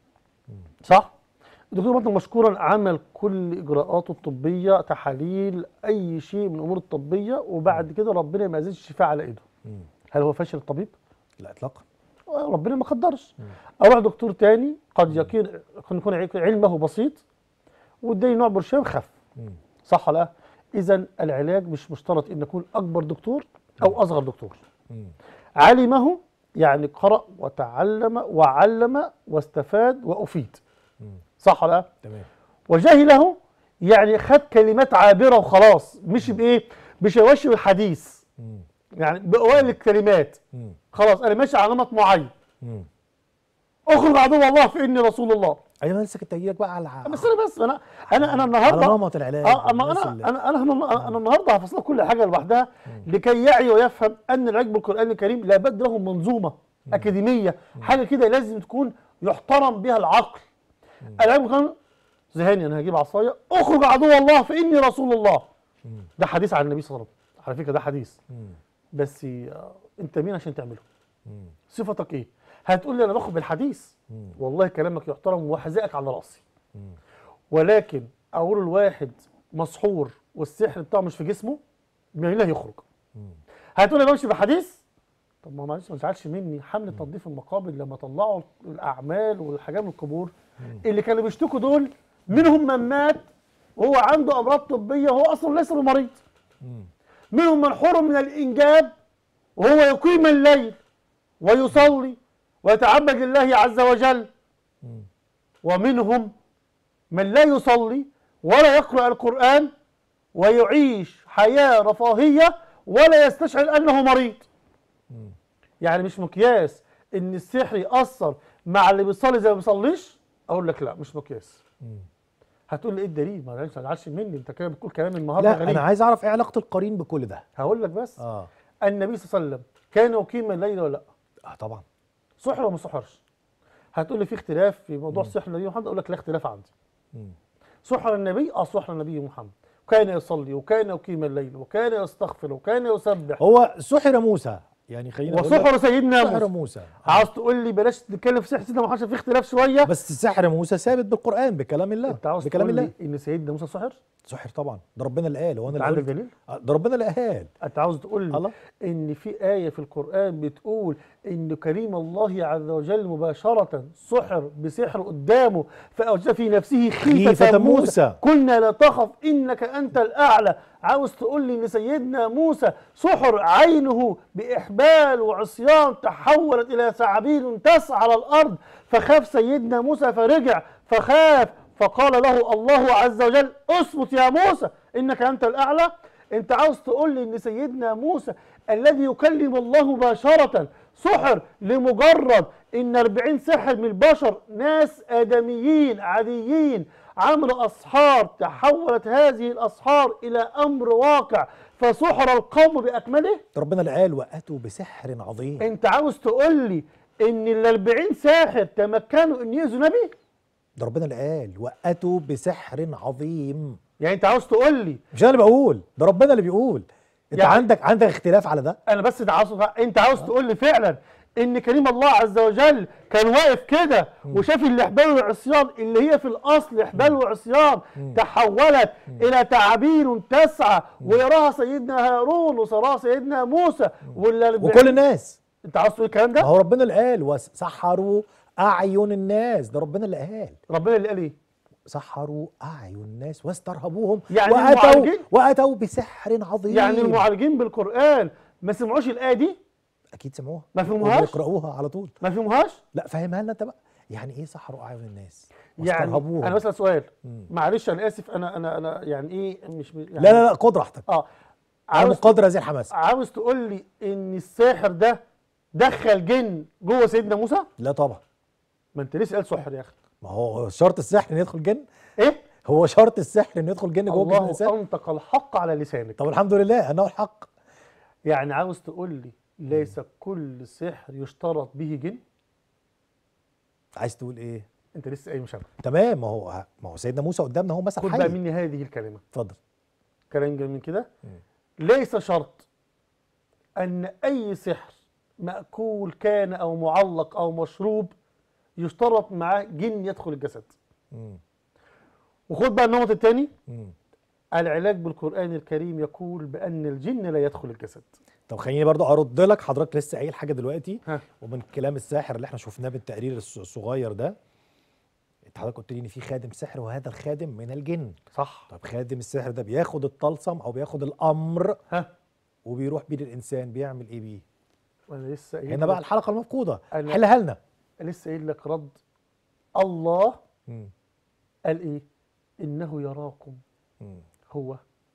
[SPEAKER 2] صح الدكتور بطنه مشكورا عمل كل اجراءاته الطبيه تحاليل اي شيء من الامور الطبيه وبعد كده ربنا ما زادش الشفاء على ايده
[SPEAKER 1] مم.
[SPEAKER 2] هل هو فاشل الطبيب
[SPEAKER 1] لا اطلاقا
[SPEAKER 2] ربنا ما قدرش اروح دكتور تاني قد يكون قد يكون علمه بسيط واداني نوع برشام خف
[SPEAKER 1] مم.
[SPEAKER 2] صح ولا لا اذا العلاج مش مشترط ان يكون اكبر دكتور او اصغر دكتور
[SPEAKER 1] مم.
[SPEAKER 2] علمه يعني قرأ وتعلم وعلم واستفاد وأفيد
[SPEAKER 1] مم.
[SPEAKER 2] صح ولا لا
[SPEAKER 1] تمام
[SPEAKER 2] وجهله يعني خد كلمات عابرة وخلاص مش بإيه بشواشي الحديث
[SPEAKER 1] مم.
[SPEAKER 2] يعني بأوائل الكلمات
[SPEAKER 1] مم.
[SPEAKER 2] خلاص أنا ماشي على نمط معين
[SPEAKER 1] مم.
[SPEAKER 2] اخرج عدو الله فاني رسول الله
[SPEAKER 1] ايوه انا لسه كنت هجيلك بقى على
[SPEAKER 2] بس انا بس انا انا انا
[SPEAKER 1] على
[SPEAKER 2] النهارده
[SPEAKER 1] نمط العلاج
[SPEAKER 2] اه اما
[SPEAKER 1] والناس
[SPEAKER 2] انا
[SPEAKER 1] اللي-
[SPEAKER 2] انا انا انا, أنا النهارده هفصل لك كل حاجه لوحدها لكي يعي ويفهم ان العلاج بالقران الكريم لابد له منظومه اكاديميه حاجه كده لازم تكون يحترم بها العقل العلاج بالقران ذهاني انا هجيب عصايه اخرج عدو الله فاني رسول الله ده حديث عن النبي صلى الله عليه وسلم على فكره ده حديث
[SPEAKER 1] مم.
[SPEAKER 2] بس آه، انت مين عشان تعمله
[SPEAKER 1] مم.
[SPEAKER 2] صفتك ايه هتقول لي انا باخد بالحديث
[SPEAKER 1] مم.
[SPEAKER 2] والله كلامك يحترم وحذائك على راسي
[SPEAKER 1] مم.
[SPEAKER 2] ولكن اقول الواحد مسحور والسحر بتاعه مش في جسمه من الله يخرج
[SPEAKER 1] مم.
[SPEAKER 2] هتقول انا بمشي بحديث طب ما معلش ما تزعلش مني حمله تنظيف المقابر لما طلعوا الاعمال والحاجات من القبور اللي كانوا بيشتكوا دول منهم من مات وهو عنده امراض طبيه وهو اصلا ليس بمريض
[SPEAKER 1] مم.
[SPEAKER 2] منهم من حرم من الانجاب وهو يقيم الليل ويصلي ويتعبد لله عز وجل
[SPEAKER 1] مم.
[SPEAKER 2] ومنهم من لا يصلي ولا يقرأ القرآن ويعيش حياة رفاهية ولا يستشعر أنه مريض
[SPEAKER 1] مم.
[SPEAKER 2] يعني مش مقياس إن السحر يأثر مع اللي بيصلي زي ما بيصليش أقول لك لا مش مقياس
[SPEAKER 1] مم.
[SPEAKER 2] هتقول لي إيه الدليل ما تزعلش مني أنت كده بتقول كلام النهارده
[SPEAKER 1] لا
[SPEAKER 2] غريب
[SPEAKER 1] انا عايز اعرف ايه علاقه القرين بكل ده
[SPEAKER 2] هقول لك بس
[SPEAKER 1] اه
[SPEAKER 2] النبي صلى الله عليه وسلم كان يقيم الليل ولا لا
[SPEAKER 1] اه طبعا
[SPEAKER 2] سحر ولا ما سحرش هتقول لي في اختلاف في موضوع سحر النبي محمد اقول لك لا اختلاف عندي
[SPEAKER 1] مم.
[SPEAKER 2] سحر النبي اه سحر النبي محمد كان يصلي وكان يقيم الليل وكان يستغفر وكان يسبح
[SPEAKER 1] هو سحر موسى يعني خلينا نقول لك
[SPEAKER 2] وسحر سيدنا
[SPEAKER 1] سحر
[SPEAKER 2] موسى
[SPEAKER 1] موسى
[SPEAKER 2] عاوز تقول لي بلاش نتكلم في سحر سيدنا محمد عشان في اختلاف شويه
[SPEAKER 1] بس سحر موسى ثابت بالقران بكلام الله
[SPEAKER 2] انت عاوز
[SPEAKER 1] بكلام
[SPEAKER 2] تقول
[SPEAKER 1] الله
[SPEAKER 2] لي ان سيدنا موسى سحر
[SPEAKER 1] سحر طبعا ده ربنا اللي قال هو انا
[SPEAKER 2] انت
[SPEAKER 1] اللي
[SPEAKER 2] عندك
[SPEAKER 1] قلت
[SPEAKER 2] دليل
[SPEAKER 1] آه، ده ربنا اللي قال
[SPEAKER 2] انت عاوز تقول لي
[SPEAKER 1] الله.
[SPEAKER 2] ان في ايه في القران بتقول ان كريم الله عز وجل مباشره سحر بسحر قدامه فاوجد في نفسه خيفه,
[SPEAKER 1] خيفة
[SPEAKER 2] موسى.
[SPEAKER 1] موسى.
[SPEAKER 2] قلنا لا تخف انك انت الاعلى عاوز تقول لي ان سيدنا موسى سحر عينه باحبال وعصيان تحولت الى ثعابين تسعى على الارض فخاف سيدنا موسى فرجع فخاف فقال له الله عز وجل اثبت يا موسى انك انت الاعلى انت عاوز تقول لي ان سيدنا موسى الذي يكلم الله مباشرة سحر لمجرد ان 40 ساحر من البشر ناس ادميين عاديين عملوا اسحار تحولت هذه الاسحار الى امر واقع فسحر القوم باكمله
[SPEAKER 1] ده ربنا اللي قال واتوا بسحر عظيم
[SPEAKER 2] انت عاوز تقول لي ان ال 40 ساحر تمكنوا ان يؤذوا نبي
[SPEAKER 1] ده ربنا اللي قال واتوا بسحر عظيم
[SPEAKER 2] يعني انت عاوز تقول لي
[SPEAKER 1] مش انا اللي بقول ده ربنا اللي بيقول انت
[SPEAKER 2] يعني-
[SPEAKER 1] عندك عندك اختلاف على ده
[SPEAKER 2] انا بس ده عاوز انت عاوز تقول لي فعلا ان كريم الله عز وجل كان واقف كده وشاف الاحبال والعصيان اللي هي في الاصل احبال وعصيان تحولت الى تعابين تسعى ويراها سيدنا هارون وصراها سيدنا موسى ولا
[SPEAKER 1] وكل الناس
[SPEAKER 2] انت عاوز تقول الكلام
[SPEAKER 1] ما
[SPEAKER 2] ده
[SPEAKER 1] هو ربنا اللي قال وسحروا اعين الناس ده ربنا اللي قال
[SPEAKER 2] ربنا اللي قال ايه
[SPEAKER 1] سحروا اعين الناس واسترهبوهم
[SPEAKER 2] يعني
[SPEAKER 1] واتوا
[SPEAKER 2] المعالجين-
[SPEAKER 1] واتوا بسحر عظيم
[SPEAKER 2] يعني المعالجين بالقران ما سمعوش الايه دي
[SPEAKER 1] اكيد سمعوها
[SPEAKER 2] ما فهموهاش؟
[SPEAKER 1] وبيقرأوها على طول
[SPEAKER 2] ما فهموهاش
[SPEAKER 1] لا فهمها لنا انت بقى يعني ايه سحروا اعين الناس
[SPEAKER 2] يعني
[SPEAKER 1] واسترهبوهم
[SPEAKER 2] انا بسال سؤال
[SPEAKER 1] مم.
[SPEAKER 2] معلش انا اسف انا انا انا يعني ايه مش يعني
[SPEAKER 1] لا لا لا خد راحتك
[SPEAKER 2] اه
[SPEAKER 1] على
[SPEAKER 2] عاوز
[SPEAKER 1] مقدر هذه الحماسه
[SPEAKER 2] عاوز تقول لي ان الساحر ده دخل جن جوه سيدنا موسى
[SPEAKER 1] لا طبعا
[SPEAKER 2] ما انت لسه قال سحر يا اخي
[SPEAKER 1] ما هو شرط السحر ان يدخل جن
[SPEAKER 2] ايه
[SPEAKER 1] هو شرط السحر ان يدخل جن جوه جسم
[SPEAKER 2] الله
[SPEAKER 1] الانسان
[SPEAKER 2] انطق الحق على لسانك
[SPEAKER 1] طب الحمد لله انه الحق
[SPEAKER 2] يعني عاوز تقول لي ليس كل سحر يشترط به جن
[SPEAKER 1] عايز تقول ايه
[SPEAKER 2] انت لسه قايل مش عارف
[SPEAKER 1] تمام ما هو ما هو سيدنا موسى قدامنا هو مثل
[SPEAKER 2] خد
[SPEAKER 1] حي
[SPEAKER 2] بقى مني هذه الكلمه
[SPEAKER 1] اتفضل
[SPEAKER 2] كلام جميل من كده ليس شرط ان اي سحر ماكول كان او معلق او مشروب يشترط معاه جن يدخل الجسد
[SPEAKER 1] مم.
[SPEAKER 2] وخد بقى النمط الثاني
[SPEAKER 1] مم.
[SPEAKER 2] العلاج بالقرآن الكريم يقول بأن الجن لا يدخل الجسد
[SPEAKER 1] طب خليني برضو ارد لك حضرتك لسه قايل حاجه دلوقتي
[SPEAKER 2] ها.
[SPEAKER 1] ومن كلام الساحر اللي احنا شفناه بالتقرير الص- الصغير ده انت حضرتك قلت لي ان في خادم سحر وهذا الخادم من الجن
[SPEAKER 2] صح
[SPEAKER 1] طب خادم السحر ده بياخد الطلسم او بياخد الامر
[SPEAKER 2] ها
[SPEAKER 1] وبيروح بيه للانسان بيعمل ايه بيه
[SPEAKER 2] وانا لسه قايل
[SPEAKER 1] هنا بقى
[SPEAKER 2] لك-
[SPEAKER 1] الحلقه المفقوده
[SPEAKER 2] أنا-
[SPEAKER 1] حلها لنا
[SPEAKER 2] لسه قايل لك رد الله
[SPEAKER 1] مم.
[SPEAKER 2] قال ايه انه يراكم
[SPEAKER 1] مم.
[SPEAKER 2] هو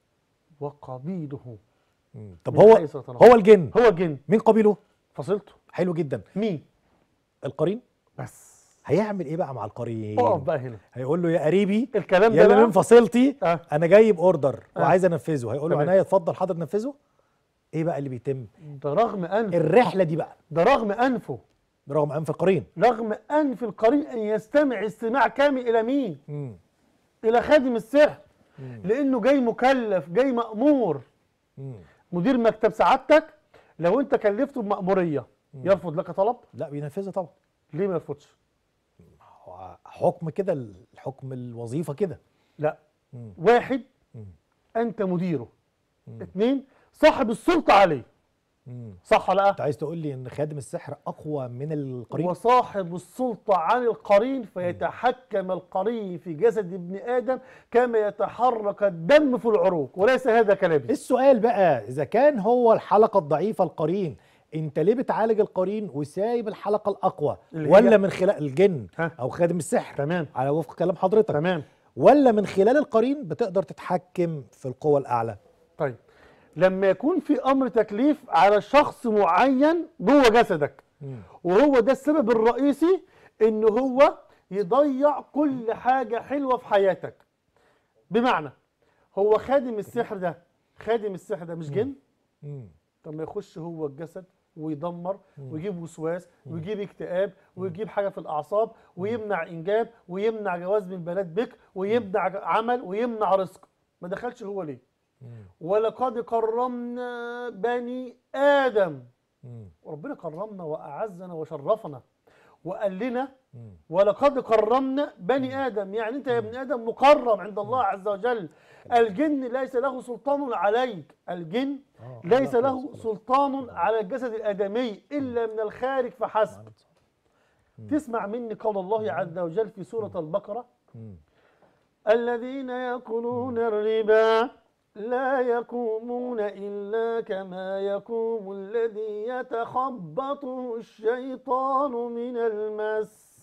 [SPEAKER 2] وقبيله
[SPEAKER 1] مم. طب
[SPEAKER 2] من
[SPEAKER 1] هو
[SPEAKER 2] حيث لا ترون.
[SPEAKER 1] هو الجن
[SPEAKER 2] هو جن
[SPEAKER 1] مين قبيله
[SPEAKER 2] فصلته
[SPEAKER 1] حلو جدا
[SPEAKER 2] مين
[SPEAKER 1] القرين
[SPEAKER 2] بس
[SPEAKER 1] هيعمل ايه بقى مع القرين
[SPEAKER 2] اقف بقى هنا
[SPEAKER 1] هيقول له يا قريبي
[SPEAKER 2] الكلام
[SPEAKER 1] يا
[SPEAKER 2] ده
[SPEAKER 1] اللي
[SPEAKER 2] بقى
[SPEAKER 1] من فصيلتي
[SPEAKER 2] آه.
[SPEAKER 1] انا جايب اوردر
[SPEAKER 2] آه.
[SPEAKER 1] وعايز انفذه هيقول له
[SPEAKER 2] تمام.
[SPEAKER 1] عينيا اتفضل حاضر نفذه ايه بقى اللي بيتم
[SPEAKER 2] ده رغم انف
[SPEAKER 1] الرحله دي بقى
[SPEAKER 2] ده رغم انفه
[SPEAKER 1] برغم انف القرين
[SPEAKER 2] رغم انف القرين ان يستمع استماع كامل الى مين؟
[SPEAKER 1] مم.
[SPEAKER 2] الى خادم السحر
[SPEAKER 1] مم.
[SPEAKER 2] لانه جاي مكلف جاي مامور
[SPEAKER 1] مم.
[SPEAKER 2] مدير مكتب سعادتك لو انت كلفته بمأمورية يرفض لك طلب
[SPEAKER 1] لا بينفذها طبعا
[SPEAKER 2] ليه ما يرفضش
[SPEAKER 1] هو حكم كده الحكم الوظيفه كده
[SPEAKER 2] لا
[SPEAKER 1] مم.
[SPEAKER 2] واحد
[SPEAKER 1] مم.
[SPEAKER 2] انت مديره
[SPEAKER 1] مم.
[SPEAKER 2] اثنين صاحب السلطة عليه
[SPEAKER 1] مم.
[SPEAKER 2] صح ولا
[SPEAKER 1] انت
[SPEAKER 2] لا
[SPEAKER 1] عايز تقول لي ان خادم السحر اقوى من القرين
[SPEAKER 2] وصاحب السلطة عن القرين فيتحكم القرين في جسد ابن آدم كما يتحرك الدم في العروق وليس هذا كلامي
[SPEAKER 1] السؤال بقى اذا كان هو الحلقه الضعيفه القرين انت ليه بتعالج القرين وسايب الحلقه الاقوى
[SPEAKER 2] اللي هي؟
[SPEAKER 1] ولا من خلال الجن
[SPEAKER 2] ها؟
[SPEAKER 1] او خادم السحر
[SPEAKER 2] تمام
[SPEAKER 1] على وفق كلام حضرتك
[SPEAKER 2] تمام
[SPEAKER 1] ولا من خلال القرين بتقدر تتحكم في القوة الأعلى
[SPEAKER 2] طيب لما يكون في امر تكليف على شخص معين جوه جسدك وهو ده السبب الرئيسي ان هو يضيع كل حاجه حلوه في حياتك بمعنى هو خادم السحر ده خادم السحر ده مش جن
[SPEAKER 1] مم.
[SPEAKER 2] طب ما يخش هو الجسد ويدمر ويجيب وسواس ويجيب اكتئاب ويجيب حاجه في الاعصاب ويمنع انجاب ويمنع جواز من البنات بك ويمنع عمل ويمنع رزق ما دخلش هو ليه ولقد كرمنا بني ادم
[SPEAKER 1] مم.
[SPEAKER 2] ربنا كرمنا واعزنا وشرفنا وقال لنا
[SPEAKER 1] مم.
[SPEAKER 2] ولقد كرمنا بني ادم يعني انت يا ابن ادم مكرم عند الله عز وجل الجن ليس له سلطان عليك الجن
[SPEAKER 1] آه،
[SPEAKER 2] ليس
[SPEAKER 1] الله
[SPEAKER 2] له
[SPEAKER 1] خلاص، خلاص.
[SPEAKER 2] سلطان على الجسد الادمي الا من الخارج فحسب تسمع مني قول الله عز وجل في سوره البقره
[SPEAKER 1] مم.
[SPEAKER 2] الذين يأكلون الربا لا يقومون إلا كما يقوم الذي يتخبطه الشيطان من المس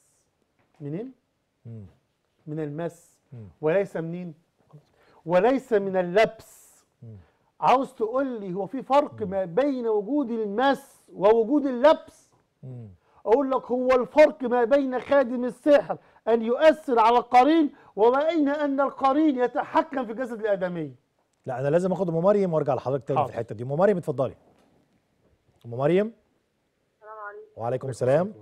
[SPEAKER 2] منين؟
[SPEAKER 1] مم.
[SPEAKER 2] من المس
[SPEAKER 1] مم.
[SPEAKER 2] وليس منين؟ وليس من اللبس
[SPEAKER 1] مم.
[SPEAKER 2] عاوز تقول لي هو في فرق ما بين وجود المس ووجود اللبس؟
[SPEAKER 1] مم.
[SPEAKER 2] اقول لك هو الفرق ما بين خادم السحر ان يؤثر على القرين وبين ان القرين يتحكم في الجسد الادمي
[SPEAKER 1] لا انا لازم اخد ام مريم وارجع لحضرتك تاني في
[SPEAKER 2] حاضر.
[SPEAKER 1] الحته دي ام مريم اتفضلي ام مريم
[SPEAKER 3] السلام عليكم
[SPEAKER 1] وعليكم السلام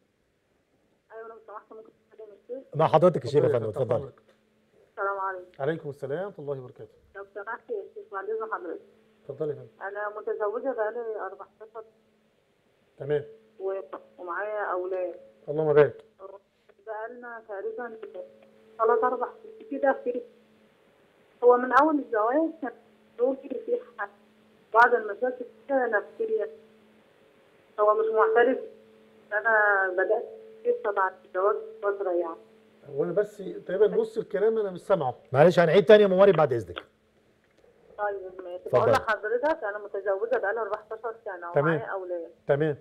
[SPEAKER 3] ايوه لو سمحت ممكن تكلم الشيخ
[SPEAKER 1] مع حضرتك يا شيخ يا فندم اتفضلي
[SPEAKER 3] السلام عليكم
[SPEAKER 2] عليكم السلام ورحمه الله وبركاته
[SPEAKER 3] لو سمحت يا شيخ بعد اذن حضرتك
[SPEAKER 2] اتفضلي يا فندم
[SPEAKER 3] انا متزوجه بقالي 14
[SPEAKER 2] تمام
[SPEAKER 3] و- ومعايا اولاد
[SPEAKER 2] اللهم بارك
[SPEAKER 3] بقالنا تقريبا ثلاث اربع سنين كده في هو من اول الزواج كان زوجي في ح- بعض المشاكل كده نفسيه هو مش معترف انا بدات قصه بعد الزواج فتره يعني
[SPEAKER 2] وانا بس تقريبا نص الكلام انا مش سامعه
[SPEAKER 1] معلش هنعيد تاني يا ام مريم بعد اذنك
[SPEAKER 3] طيب ماشي
[SPEAKER 1] اتفضل.
[SPEAKER 3] بقول لحضرتك انا متزوجه بقالي 14 سنه
[SPEAKER 2] تمام.
[SPEAKER 3] ومعايا اولاد
[SPEAKER 2] تمام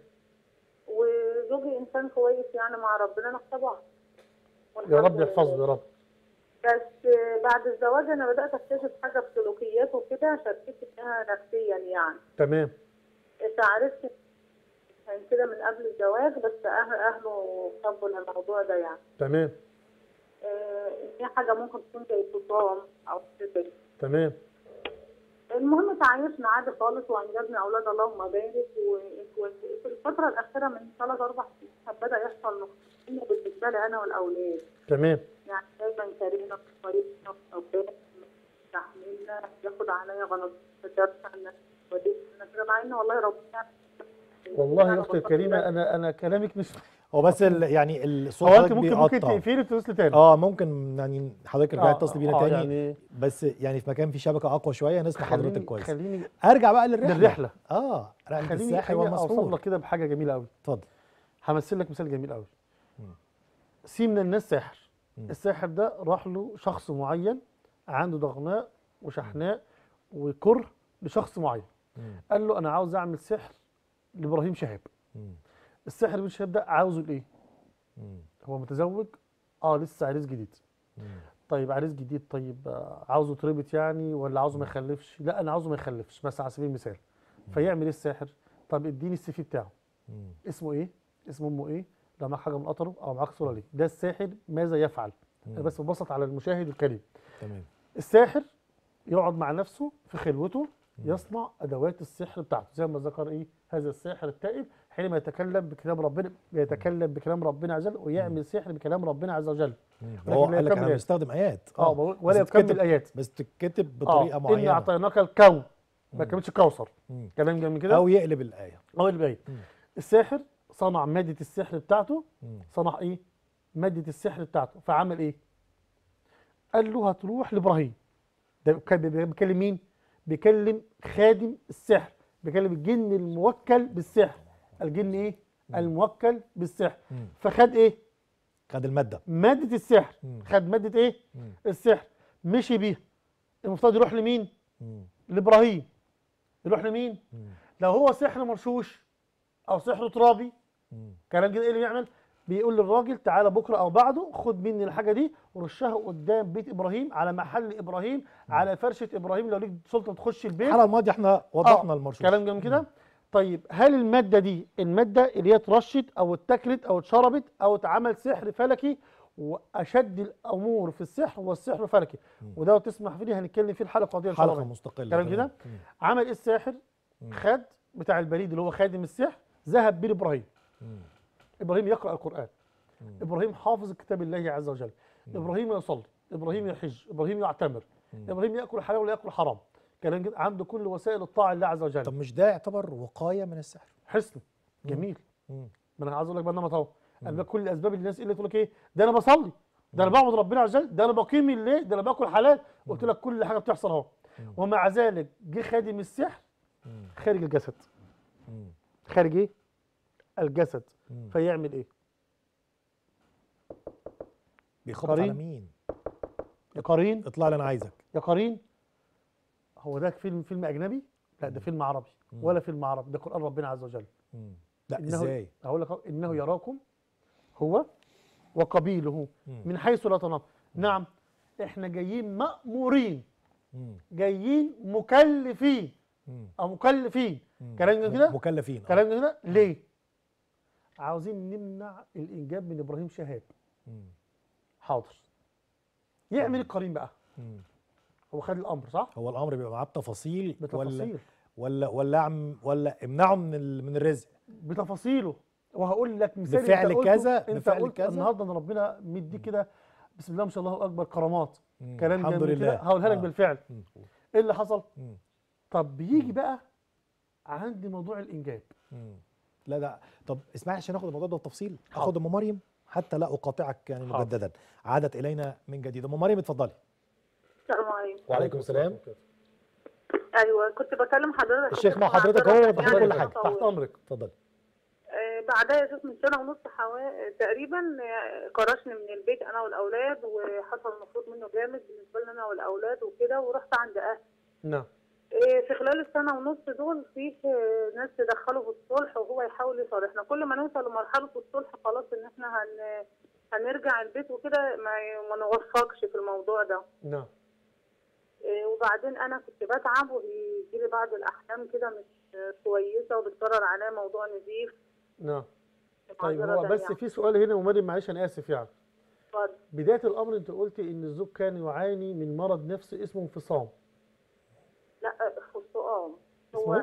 [SPEAKER 3] وزوجي انسان كويس يعني مع ربنا نختبه
[SPEAKER 2] يا رب يحفظه يا رب
[SPEAKER 3] بس بعد الزواج انا بدات اكتشف حاجه في سلوكياته كده شكيت انها نفسيا يعني
[SPEAKER 2] تمام
[SPEAKER 3] عرفت كان كده من قبل الزواج بس أهل اهله قبلوا الموضوع ده يعني
[SPEAKER 2] تمام
[SPEAKER 3] آه، في حاجه ممكن تكون زي صدام او كده
[SPEAKER 2] تمام
[SPEAKER 3] المهم تعايشنا عادي خالص وانجبنا اولاد اللهم بارك و- وفي الفتره الاخيره من ثلاث اربع سنين بدا يحصل نقصان بالنسبه لي انا والاولاد
[SPEAKER 2] تمام
[SPEAKER 3] يعني دايما كارينا في طريقنا في اوقات تحملنا ياخد عليا غلط درس عن وديتنا كده مع ان والله ربنا
[SPEAKER 2] والله يا اختي الكريمه انا انا كلامك مش
[SPEAKER 1] هو بس ال يعني الصوت
[SPEAKER 2] هو انت
[SPEAKER 1] حضرتك
[SPEAKER 2] ممكن ممكن
[SPEAKER 1] بيقطع.
[SPEAKER 2] تقفلي وتوصلي تاني
[SPEAKER 1] اه ممكن يعني حضرتك رجعت تتصل بينا
[SPEAKER 2] آه،
[SPEAKER 1] تاني
[SPEAKER 2] يعني
[SPEAKER 1] بس يعني في مكان فيه شبكه اقوى شويه نسمع حضرتك
[SPEAKER 2] خليني
[SPEAKER 1] كويس
[SPEAKER 2] خليني
[SPEAKER 1] ارجع بقى للرحله
[SPEAKER 2] للرحلة.
[SPEAKER 1] اه رحله
[SPEAKER 2] خليني
[SPEAKER 1] الساحر
[SPEAKER 2] خليني اوصل
[SPEAKER 1] والمسحور
[SPEAKER 2] لك كده بحاجه جميله قوي
[SPEAKER 1] اتفضل
[SPEAKER 2] همثل لك مثال جميل قوي سي من الناس ساحر الساحر ده راح له شخص معين عنده ضغناء وشحناء وكره لشخص معين
[SPEAKER 1] مم.
[SPEAKER 2] قال له انا عاوز اعمل سحر لابراهيم شهاب
[SPEAKER 1] مم.
[SPEAKER 2] السحر ابراهيم شهاب ده عاوزه لايه
[SPEAKER 1] مم.
[SPEAKER 2] هو متزوج اه لسه عريس جديد
[SPEAKER 1] مم.
[SPEAKER 2] طيب عريس جديد طيب آه، عاوزه تربط يعني ولا عاوزه ما يخلفش لا انا عاوزه ما يخلفش مثلا على سبيل المثال فيعمل ايه الساحر طب اديني السي في بتاعه
[SPEAKER 1] مم.
[SPEAKER 2] اسمه ايه اسمه امه ايه لو معاك حاجه من قطره او معاك صوره ليه ده الساحر ماذا يفعل انا بس ببسط على المشاهد الكريم
[SPEAKER 1] تمام
[SPEAKER 2] الساحر يقعد مع نفسه في خلوته يصنع ادوات السحر بتاعته زي ما ذكر ايه هذا الساحر التائب حينما يتكلم بكلام ربنا يتكلم بكلام ربنا عز وجل ويعمل سحر بكلام ربنا عز وجل
[SPEAKER 1] هو
[SPEAKER 2] ولكن لا
[SPEAKER 1] قال لك
[SPEAKER 2] يكمل
[SPEAKER 1] انا
[SPEAKER 2] آيات.
[SPEAKER 1] بستخدم ايات
[SPEAKER 2] اه بقول- ولا
[SPEAKER 1] بس
[SPEAKER 2] يكمل
[SPEAKER 1] تتكتب-
[SPEAKER 2] الايات
[SPEAKER 1] بس تتكتب
[SPEAKER 2] اه
[SPEAKER 1] بطريقه
[SPEAKER 2] اني
[SPEAKER 1] معينه
[SPEAKER 2] اعطيناك الكون ما كملش كوثر
[SPEAKER 1] مم.
[SPEAKER 2] كلام جميل كده
[SPEAKER 1] او يقلب الايه
[SPEAKER 2] هو اللي باين
[SPEAKER 1] مم.
[SPEAKER 2] الساحر صنع ماده السحر بتاعته
[SPEAKER 1] مم.
[SPEAKER 2] صنع ايه ماده السحر بتاعته فعمل ايه قال له هتروح لابراهيم ده كان بي- بيكلم مين بيكلم خادم السحر بيكلم الجن الموكل بالسحر الجن ايه الموكل بالسحر
[SPEAKER 1] مم.
[SPEAKER 2] فخد ايه
[SPEAKER 1] خد الماده
[SPEAKER 2] ماده السحر
[SPEAKER 1] مم.
[SPEAKER 2] خد ماده ايه
[SPEAKER 1] مم.
[SPEAKER 2] السحر مشي بيها المفترض يروح لمين
[SPEAKER 1] مم.
[SPEAKER 2] لابراهيم يروح لمين
[SPEAKER 1] مم.
[SPEAKER 2] لو هو سحر مرشوش او سحر ترابي
[SPEAKER 1] مم.
[SPEAKER 2] كلام كده ايه اللي بيعمل بيقول للراجل تعالى بكره او بعده خد مني الحاجه دي ورشها قدام بيت ابراهيم على محل ابراهيم على فرشه ابراهيم لو ليك سلطه تخش البيت
[SPEAKER 1] الحلقه الماضيه احنا وضحنا
[SPEAKER 2] آه،
[SPEAKER 1] المرشوش
[SPEAKER 2] كلام جميل كده طيب هل الماده دي الماده اللي هي اترشت او اتاكلت او اتشربت او اتعمل سحر فلكي واشد الامور في السحر هو السحر الفلكي وده تسمح فيه هنتكلم فيه الحلقه القادمه ان شاء
[SPEAKER 1] حلقه
[SPEAKER 2] الله
[SPEAKER 1] مستقله
[SPEAKER 2] كلام
[SPEAKER 1] تمام.
[SPEAKER 2] كده
[SPEAKER 1] مم.
[SPEAKER 2] عمل ايه الساحر خد بتاع البريد اللي هو خادم السحر ذهب بيه لابراهيم
[SPEAKER 1] مم.
[SPEAKER 2] ابراهيم يقرا القران ابراهيم حافظ كتاب الله عز وجل ابراهيم يصلي ابراهيم يحج ابراهيم يعتمر ابراهيم ياكل حلال ولا ياكل حرام كلام كده عنده كل وسائل الطاعه لله عز وجل
[SPEAKER 1] طب مش ده يعتبر وقايه من السحر
[SPEAKER 2] حسن جميل
[SPEAKER 1] مم.
[SPEAKER 2] ما انا عايز اقول لك بقى انما اهو انا بقى كل الاسباب اللي الناس اللي تقول لك ايه ده انا بصلي ده انا بعبد ربنا عز وجل ده انا بقيم الليل ده انا باكل حلال قلت لك كل حاجه بتحصل اهو ومع ذلك جه خادم السحر خارج الجسد
[SPEAKER 1] مم.
[SPEAKER 2] خارج ايه الجسد
[SPEAKER 1] مم.
[SPEAKER 2] فيعمل ايه
[SPEAKER 1] بيخبط
[SPEAKER 2] قرين.
[SPEAKER 1] على مين
[SPEAKER 2] يا قرين
[SPEAKER 1] اطلع لي انا عايزك
[SPEAKER 2] يا قرين هو ده فيلم فيلم اجنبي لا ده فيلم عربي ولا فيلم عربي ده قران ربنا عز وجل
[SPEAKER 1] مم. لا
[SPEAKER 2] إنه
[SPEAKER 1] ازاي
[SPEAKER 2] هقول لك أهو، انه يراكم هو وقبيله
[SPEAKER 1] مم.
[SPEAKER 2] من حيث لا تنام نعم احنا جايين مأمورين
[SPEAKER 1] مم.
[SPEAKER 2] جايين مكلفين
[SPEAKER 1] مم.
[SPEAKER 2] او مكلفين
[SPEAKER 1] مم.
[SPEAKER 2] كلام كده
[SPEAKER 1] مكلفين آه.
[SPEAKER 2] كلام كده ليه عاوزين نمنع الانجاب من ابراهيم شهاب
[SPEAKER 1] مم.
[SPEAKER 2] حاضر يعمل القرين بقى
[SPEAKER 1] مم.
[SPEAKER 2] هو خد الامر صح
[SPEAKER 1] هو الامر بيبقى معاه بتفاصيل ولا
[SPEAKER 2] بتفاصيل
[SPEAKER 1] ولا ولا عم ولا امنعه من ال- من الرزق
[SPEAKER 2] بتفاصيله وهقول لك مثال
[SPEAKER 1] بفعل
[SPEAKER 2] انت قلته
[SPEAKER 1] كذا،
[SPEAKER 2] انت
[SPEAKER 1] بفعل
[SPEAKER 2] قلت
[SPEAKER 1] كذا.
[SPEAKER 2] النهارده ان ربنا مدي كده بسم الله ما شاء الله اكبر كرامات
[SPEAKER 1] مم.
[SPEAKER 2] كلام
[SPEAKER 1] الحمد
[SPEAKER 2] جميل
[SPEAKER 1] لله
[SPEAKER 2] كده هقولها لك
[SPEAKER 1] آه.
[SPEAKER 2] بالفعل
[SPEAKER 1] مم.
[SPEAKER 2] ايه اللي حصل
[SPEAKER 1] مم.
[SPEAKER 2] طب بيجي بقى عندي موضوع الانجاب
[SPEAKER 1] مم. لا ده طب اسمعي عشان ناخد الموضوع ده بالتفصيل
[SPEAKER 2] حاضر.
[SPEAKER 1] اخد ام مريم حتى لا اقاطعك يعني
[SPEAKER 2] حاضر.
[SPEAKER 1] مجددا عادت الينا من جديد ام مريم اتفضلي
[SPEAKER 3] السلام عليكم
[SPEAKER 1] وعليكم السلام
[SPEAKER 3] ايوه كنت بكلم حضرتك
[SPEAKER 1] الشيخ مع
[SPEAKER 3] كنت
[SPEAKER 1] حضرتك
[SPEAKER 3] معذرة
[SPEAKER 1] اهو وضح
[SPEAKER 3] يعني
[SPEAKER 1] كل حاجه
[SPEAKER 3] التطور.
[SPEAKER 2] تحت امرك
[SPEAKER 1] اتفضلي
[SPEAKER 3] آه، بعدها يا شيخ من سنه ونص حوا... تقريبا آه، كرشني من البيت انا والاولاد وحصل المفروض منه جامد بالنسبه لنا انا والاولاد وكده ورحت عند اهلي
[SPEAKER 2] نعم
[SPEAKER 3] آه، في خلال السنه ونص دول فيه آه، ناس تدخلوا في الصلح وهو يحاول يصالحنا كل ما نوصل لمرحله الصلح خلاص ان احنا هن... هنرجع البيت وكده ما... ما نوفقش في الموضوع ده
[SPEAKER 2] نعم
[SPEAKER 3] إيه، وبعدين انا كنت بتعب وبيجي لي بعض الاحلام كده مش آه، كويسه وبتكرر عليا موضوع نزيف
[SPEAKER 2] نعم طيب
[SPEAKER 3] معذرة
[SPEAKER 2] هو بس
[SPEAKER 3] يعني.
[SPEAKER 2] في سؤال هنا ومريم معلش انا اسف يعني
[SPEAKER 3] اتفضل.
[SPEAKER 2] بدايه الامر انت قلتي ان الزوج كان يعاني من مرض نفسي اسمه انفصام
[SPEAKER 3] لا خصوصا
[SPEAKER 2] اسمه
[SPEAKER 3] هو
[SPEAKER 2] ايه؟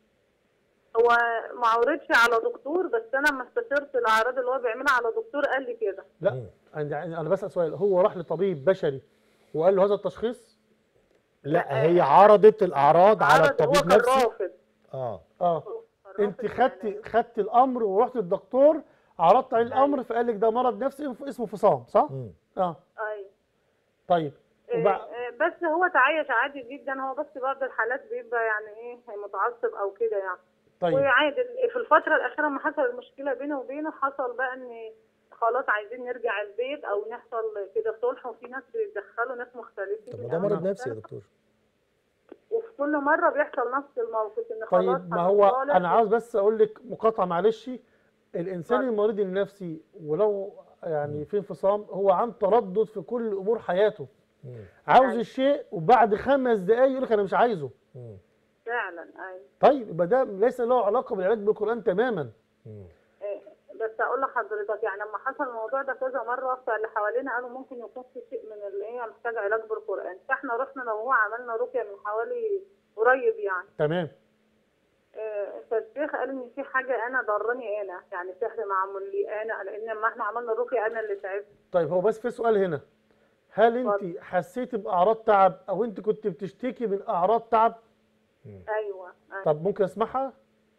[SPEAKER 3] هو ما عرضش على دكتور بس انا لما استشرت الاعراض اللي هو بيعملها على دكتور قال لي كده
[SPEAKER 2] لا
[SPEAKER 1] مم.
[SPEAKER 2] انا انا بسال سؤال هو راح لطبيب بشري وقال له هذا التشخيص
[SPEAKER 1] لا هي عرضت الاعراض على
[SPEAKER 3] عرض هو
[SPEAKER 1] الطبيب
[SPEAKER 3] كان
[SPEAKER 1] نفسه
[SPEAKER 3] رافض
[SPEAKER 1] اه
[SPEAKER 2] اه
[SPEAKER 3] هو كان
[SPEAKER 2] انت
[SPEAKER 3] رافض
[SPEAKER 2] خدت
[SPEAKER 3] يعني.
[SPEAKER 2] خدت الامر ورحت للدكتور عرضت عليه الامر فقال لك ده مرض نفسي اسمه انفصام صح؟
[SPEAKER 1] مم.
[SPEAKER 2] اه
[SPEAKER 3] ايوه
[SPEAKER 2] طيب
[SPEAKER 3] إيه،
[SPEAKER 2] وبعد
[SPEAKER 3] إيه، بس هو تعايش عادي جدا هو بس بعض الحالات بيبقى يعني ايه متعصب او كده يعني
[SPEAKER 2] طيب
[SPEAKER 3] وعادي في الفترة الأخيرة لما حصل المشكلة بيني وبينه حصل بقى إن خلاص عايزين نرجع البيت أو نحصل كده صلح وفي ناس بيتدخلوا ناس مختلفين
[SPEAKER 1] طب ما
[SPEAKER 3] من
[SPEAKER 1] ده
[SPEAKER 3] أماكن
[SPEAKER 1] مرض نفسي يا
[SPEAKER 3] مختلفة.
[SPEAKER 1] دكتور
[SPEAKER 3] وفي كل مرة بيحصل نفس الموقف إن خلاص
[SPEAKER 2] طيب ما هو
[SPEAKER 3] هنصالح
[SPEAKER 2] انا عاوز بس اقول لك مقاطعه معلش الانسان
[SPEAKER 3] اتفضل.
[SPEAKER 2] المريض النفسي ولو يعني في انفصام هو عن تردد في كل امور حياته
[SPEAKER 1] مم.
[SPEAKER 2] عاوز
[SPEAKER 3] أيوة.
[SPEAKER 2] الشيء وبعد خمس دقايق يقول لك انا مش عايزه
[SPEAKER 1] مم.
[SPEAKER 3] فعلا أيوة
[SPEAKER 2] طيب يبقى ده ليس له علاقه بالعلاج بالقران تماما
[SPEAKER 1] مم.
[SPEAKER 3] إيه، بس اقول لحضرتك يعني لما حصل الموضوع ده كذا مره فاللي حوالينا قالوا ممكن يكون في شيء من اللي هي محتاجه علاج بالقران فاحنا رحنا انا وهو عملنا رقيه من حوالي قريب يعني
[SPEAKER 2] تمام
[SPEAKER 3] آه، فالشيخ قال ان في حاجه انا ضرني انا يعني سحر معمول لي انا لان لما احنا عملنا رقيه انا اللي تعبت
[SPEAKER 2] طيب هو بس في سؤال هنا هل انت
[SPEAKER 3] اتفضل.
[SPEAKER 2] حسيتي باعراض تعب او انت كنت بتشتكي من اعراض تعب
[SPEAKER 3] ايوه أيوة.
[SPEAKER 2] طب ممكن اسمعها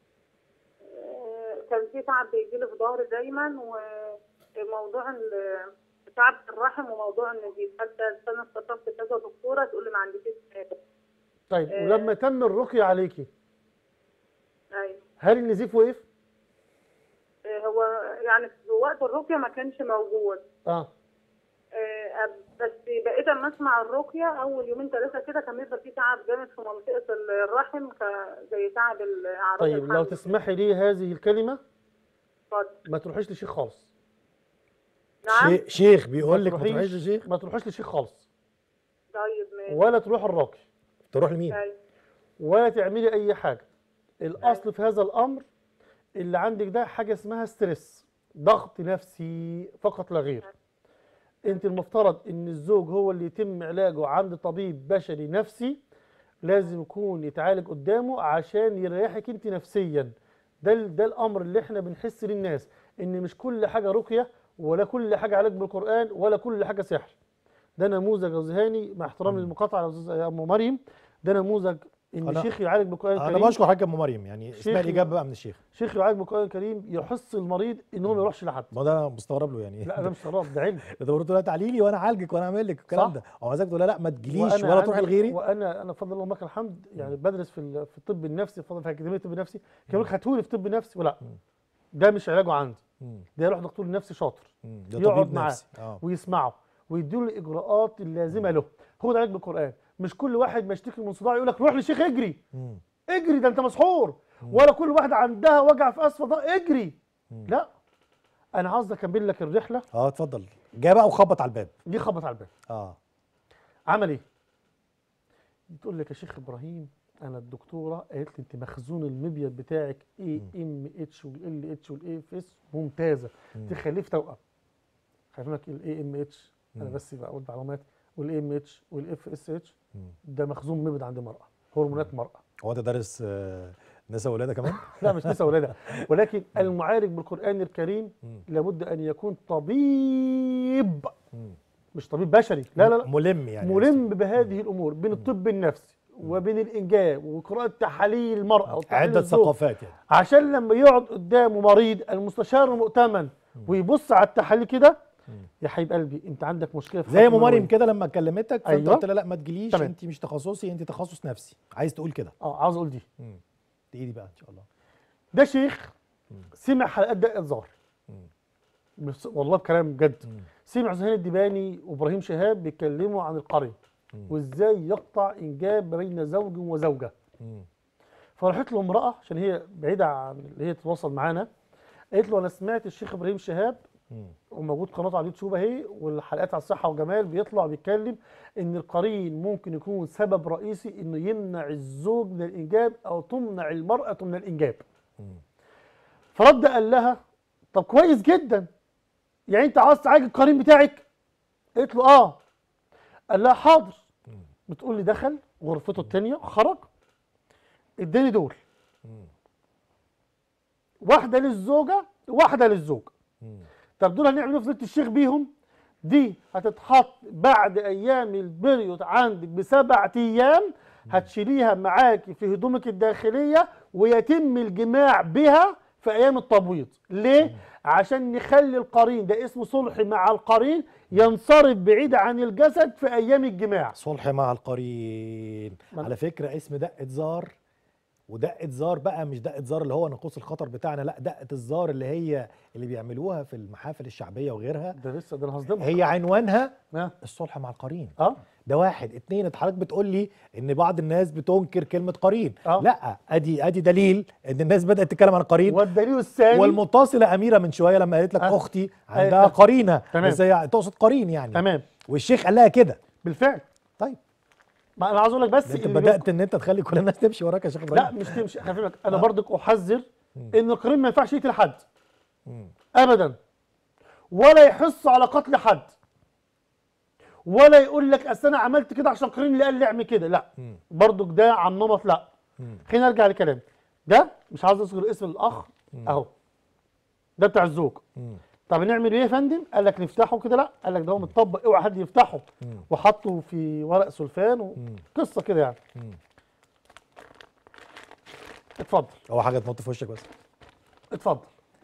[SPEAKER 3] آه، كان في تعب بيجي لي في ظهري دايما وموضوع ال- تعب في الرحم وموضوع النزيف حتى انا اتصلت كذا دكتوره تقول لي ما عندكيش حاجه
[SPEAKER 2] طيب
[SPEAKER 3] آه.
[SPEAKER 2] ولما تم الرقيه عليكي
[SPEAKER 3] ايوه
[SPEAKER 2] هل النزيف وقف
[SPEAKER 3] آه، هو يعني في وقت الرقيه ما كانش موجود
[SPEAKER 2] اه
[SPEAKER 3] آه، بس بقيت اما اسمع الرقيه اول يومين ثلاثه كده كان بيبقى في تعب جامد في منطقه الرحم ك- زي تعب الاعراض
[SPEAKER 2] طيب لو
[SPEAKER 3] الحمل.
[SPEAKER 2] تسمحي لي هذه الكلمه
[SPEAKER 3] اتفضل.
[SPEAKER 2] ما تروحيش لشيخ خالص
[SPEAKER 3] نعم
[SPEAKER 1] شي- شيخ بيقول لك ما
[SPEAKER 2] تروحيش-
[SPEAKER 1] تروحيش لشيخ
[SPEAKER 2] ما تروحيش لشيخ خالص
[SPEAKER 3] طيب ماشي
[SPEAKER 2] ولا تروح الراقي
[SPEAKER 1] تروح لمين؟
[SPEAKER 3] أيوة.
[SPEAKER 2] ولا تعملي اي حاجه الاصل في هذا الامر اللي عندك ده حاجه اسمها ستريس ضغط نفسي فقط لا غير انت المفترض ان الزوج هو اللي يتم علاجه عند طبيب بشري نفسي لازم يكون يتعالج قدامه عشان يريحك انت نفسيا ده ال- ده الامر اللي احنا بنحس للناس ان مش كل حاجه رقيه ولا كل حاجه علاج بالقران ولا كل حاجه سحر ده نموذج يا زهاني مع احترامي للمقاطعه يا أستاذ- يا ام مريم ده نموذج ان
[SPEAKER 1] أنا-
[SPEAKER 2] شيخ يعالج بالقران
[SPEAKER 1] انا
[SPEAKER 2] الكريم
[SPEAKER 1] بشكر حاجه ام مريم يعني اسمها
[SPEAKER 2] شيخ-
[SPEAKER 1] الاجابه بقى من الشيخ
[SPEAKER 2] شيخ يعالج بالقران الكريم يحث المريض ان هو ما يروحش لحد
[SPEAKER 1] ما ده انا مستغرب له يعني
[SPEAKER 2] لا انا مش شراب ده علم
[SPEAKER 1] ده برضه لا تعالي لي وانا اعالجك وانا اعمل لك الكلام
[SPEAKER 2] صح.
[SPEAKER 1] ده او عايزك تقول لا لا ما تجيليش
[SPEAKER 2] وأنا
[SPEAKER 1] ولا تروحي
[SPEAKER 2] عندي-
[SPEAKER 1] لغيري
[SPEAKER 2] وانا انا بفضل الله لك الحمد يعني بدرس في ال- في الطب النفسي بفضل في اكاديميه الطب النفسي كانوا لك هاتولي في طب نفسي ولا ده مش علاجه عندي
[SPEAKER 1] مم.
[SPEAKER 2] ده يروح دكتور نفسي شاطر
[SPEAKER 1] مم. ده
[SPEAKER 2] يقعد
[SPEAKER 1] طبيب
[SPEAKER 2] معاه
[SPEAKER 1] نفسي اه
[SPEAKER 2] ويسمعه ويديله الاجراءات اللازمه له هو ده علاج بالقران مش كل واحد ما يشتكي من صداع يقول لك روح لشيخ اجري
[SPEAKER 1] مم.
[SPEAKER 2] اجري ده انت مسحور ولا كل واحده عندها وجع في اسفل ده اجري لا انا عاوز اكمل لك الرحله
[SPEAKER 1] اه اتفضل جه بقى وخبط على الباب
[SPEAKER 2] دي خبط على الباب
[SPEAKER 1] اه
[SPEAKER 2] عمل ايه؟ بتقول لك يا شيخ ابراهيم انا الدكتوره قالت لي انت مخزون المبيض بتاعك اي ام اتش والال اتش والاي اف اس ممتازه تخليه في توأم هفهمك الاي ام اتش انا بس بقول معلومات والاي ام اتش والاف اس اتش ده مخزون مبيض عند المراه هرمونات مراه
[SPEAKER 1] هو انت دارس آه، نساء ولاده كمان
[SPEAKER 2] لا مش نساء ولادها ولكن المعالج بالقران الكريم
[SPEAKER 1] مم.
[SPEAKER 2] لابد ان يكون طبيب
[SPEAKER 1] مم.
[SPEAKER 2] مش طبيب بشري لا لا لا
[SPEAKER 1] ملم يعني
[SPEAKER 2] ملم بهذه الامور بين الطب النفسي وبين الانجاب وقراءه تحاليل المراه وتحاليل
[SPEAKER 1] عده
[SPEAKER 2] الزوج.
[SPEAKER 1] ثقافات يعني
[SPEAKER 2] عشان لما يقعد قدامه مريض المستشار المؤتمن ويبص على التحاليل كده يا حبيب قلبي انت عندك مشكله في
[SPEAKER 1] زي ام
[SPEAKER 2] خط
[SPEAKER 1] مريم
[SPEAKER 2] المريض.
[SPEAKER 1] كده لما كلمتك فانت
[SPEAKER 2] أيوة.
[SPEAKER 1] قلت لها لا ما تجيليش
[SPEAKER 2] تمام.
[SPEAKER 1] انت مش تخصصي انت تخصص نفسي عايز تقول كده
[SPEAKER 2] اه عاوز اقول دي
[SPEAKER 1] مم. دي دي بقى ان شاء الله
[SPEAKER 2] ده شيخ سمع حلقات دقة زهر بس والله بكلام بجد سمع زهير الدباني وابراهيم شهاب بيتكلموا عن القري وازاي يقطع انجاب ما بين زوج وزوجه
[SPEAKER 1] مم.
[SPEAKER 2] فراحت له امراه عشان هي بعيده عن اللي هي تتواصل معانا قالت له انا سمعت الشيخ ابراهيم شهاب
[SPEAKER 1] مم.
[SPEAKER 2] وموجود قناته على اليوتيوب اهي والحلقات على الصحه والجمال بيطلع بيتكلم ان القرين ممكن يكون سبب رئيسي انه يمنع الزوج من الانجاب او تمنع المراه من الانجاب فرد قال لها طب كويس جدا يعني انت عاوز تعالج القرين بتاعك قالت له اه قال لها حاضر بتقول لي دخل غرفته الثانيه خرج اداني دول واحده للزوجه واحده للزوج طب دول هنعمل ايه في زيت الشيخ بيهم دي هتتحط بعد ايام البريود عندك بسبع ايام هتشيليها معاكي في هدومك الداخليه ويتم الجماع بها في ايام التبويض ليه عشان نخلي القرين ده اسمه صلح مع القرين ينصرف بعيد عن الجسد في ايام الجماع
[SPEAKER 1] صلح مع القرين
[SPEAKER 2] من-
[SPEAKER 1] على فكره اسم دقه زار ودقه زار بقى مش دقه زار اللي هو ناقوس الخطر بتاعنا لا دقه الزار اللي هي اللي بيعملوها في المحافل الشعبيه وغيرها
[SPEAKER 2] ده لسه ده انا هصدمك
[SPEAKER 1] هي عنوانها
[SPEAKER 2] اه
[SPEAKER 1] الصلح مع القرين
[SPEAKER 2] اه
[SPEAKER 1] ده واحد اتنين انت حضرتك بتقول لي ان بعض الناس بتنكر كلمه قرين
[SPEAKER 2] آه.
[SPEAKER 1] لا ادي ادي دليل ان الناس بدات تتكلم عن القرين
[SPEAKER 2] والدليل الثاني
[SPEAKER 1] والمتصله اميره من شويه لما قالت لك
[SPEAKER 2] آه.
[SPEAKER 1] اختي عندها
[SPEAKER 2] آه.
[SPEAKER 1] قرينه
[SPEAKER 2] تمام.
[SPEAKER 1] بس هي تقصد قرين يعني
[SPEAKER 2] تمام
[SPEAKER 1] والشيخ قال لها كده
[SPEAKER 2] بالفعل
[SPEAKER 1] طيب
[SPEAKER 2] ما انا عاوز اقول لك بس
[SPEAKER 1] ده انت
[SPEAKER 2] اللي
[SPEAKER 1] بدات ان انت تخلي كل الناس تمشي وراك يا شيخ
[SPEAKER 2] لا
[SPEAKER 1] ابراهيم
[SPEAKER 2] مش تمشي خلي بالك انا برضك احذر ان القرين ما ينفعش يقتل حد
[SPEAKER 1] مم.
[SPEAKER 2] ابدا ولا يحث على قتل حد ولا يقول لك اصل انا عملت كده عشان قرين اللي قال لي اعمل كده لا
[SPEAKER 1] مم.
[SPEAKER 2] برضك ده عن نمط لا
[SPEAKER 1] مم.
[SPEAKER 2] خلينا نرجع لكلام ده مش عاوز اذكر اسم الاخ اهو ده بتاع الزوج
[SPEAKER 1] مم.
[SPEAKER 2] طب نعمل ايه يا فندم قال لك نفتحه كده لا قال لك ده هو متطبق اوعى حد يفتحه
[SPEAKER 1] مم.
[SPEAKER 2] وحطه في ورق سلفان
[SPEAKER 1] مم.
[SPEAKER 2] وقصه كده يعني
[SPEAKER 1] مم.
[SPEAKER 2] اتفضل
[SPEAKER 1] هو حاجه تنط في وشك بس
[SPEAKER 2] اتفضل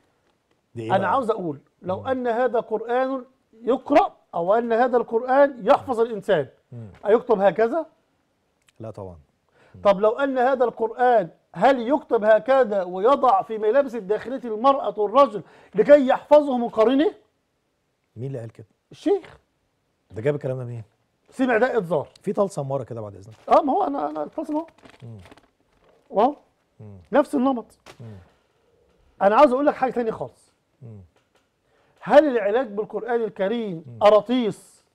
[SPEAKER 1] دي ايه
[SPEAKER 2] انا
[SPEAKER 1] بقى؟
[SPEAKER 2] عاوز اقول لو ان هذا قران يقرا او ان هذا القران يحفظ الانسان
[SPEAKER 1] مم.
[SPEAKER 2] ايكتب هكذا
[SPEAKER 1] لا طبعا
[SPEAKER 2] طب لو ان هذا القران هل يكتب هكذا ويضع في ملابس الداخليه المراه والرجل لكي يحفظه من قرينه
[SPEAKER 1] مين اللي قال كده
[SPEAKER 2] الشيخ
[SPEAKER 1] ده جاب الكلام ده منين
[SPEAKER 2] سمع ده اتزار
[SPEAKER 1] في طلسم ورا كده بعد اذنك
[SPEAKER 2] اه ما هو انا انا التصم اهو
[SPEAKER 1] مم.
[SPEAKER 2] واو
[SPEAKER 1] مم.
[SPEAKER 2] نفس النمط
[SPEAKER 1] مم.
[SPEAKER 2] انا عاوز اقول لك حاجه ثانيه خالص
[SPEAKER 1] مم.
[SPEAKER 2] هل العلاج بالقران الكريم قراطيس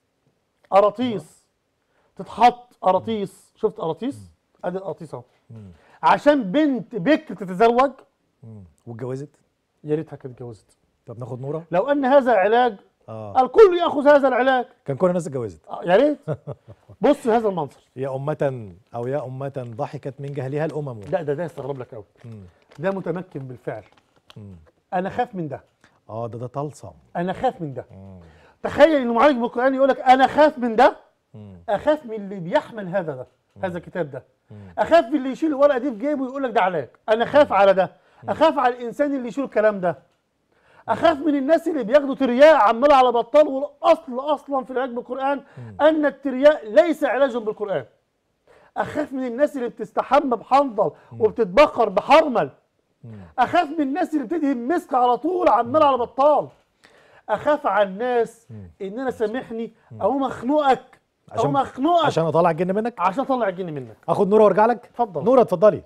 [SPEAKER 2] قراطيس تتحط قراطيس شفت قراطيس ادي القراطيس اهو
[SPEAKER 1] مم.
[SPEAKER 2] عشان بنت بكر تتزوج
[SPEAKER 1] مم. واتجوزت
[SPEAKER 2] يا ريتها كانت اتجوزت
[SPEAKER 1] طب ناخد نوره
[SPEAKER 2] لو ان هذا علاج
[SPEAKER 1] اه
[SPEAKER 2] الكل ياخذ هذا العلاج
[SPEAKER 1] كان كل الناس اتجوزت
[SPEAKER 2] آه، يا ريت بص هذا المنظر
[SPEAKER 1] يا أمة أو يا أمة ضحكت من جهلها الأمم
[SPEAKER 2] لا ده ده يستغرب لك قوي
[SPEAKER 1] مم.
[SPEAKER 2] ده متمكن بالفعل
[SPEAKER 1] مم.
[SPEAKER 2] انا خاف من ده
[SPEAKER 1] اه ده ده طلسم
[SPEAKER 2] انا خاف من ده
[SPEAKER 1] مم.
[SPEAKER 2] تخيل ان معالج بالقران يقول لك انا خاف من ده
[SPEAKER 1] مم.
[SPEAKER 2] اخاف من اللي بيحمل هذا ده هذا الكتاب ده
[SPEAKER 1] مم.
[SPEAKER 2] اخاف من اللي يشيل الورقه دي في جيبه ويقول لك ده علاج انا خاف على ده اخاف على الانسان اللي يشيل الكلام ده اخاف من الناس اللي بياخدوا ترياق عمال على بطال والاصل اصلا في العلاج بالقران ان الترياق ليس علاجا بالقران اخاف من الناس اللي بتستحمى بحنظل وبتتبخر بحرمل
[SPEAKER 1] مم.
[SPEAKER 2] اخاف من الناس اللي بتدهن مسك على طول عمال على بطال اخاف على الناس ان انا سامحني او مخنوقك او
[SPEAKER 1] عشان-
[SPEAKER 2] مخنوقك
[SPEAKER 1] عشان أطلع الجن منك
[SPEAKER 2] عشان اطلع الجن منك
[SPEAKER 1] آخد نورة وأرجع لك
[SPEAKER 2] اتفضل.
[SPEAKER 1] نورة اتفضلي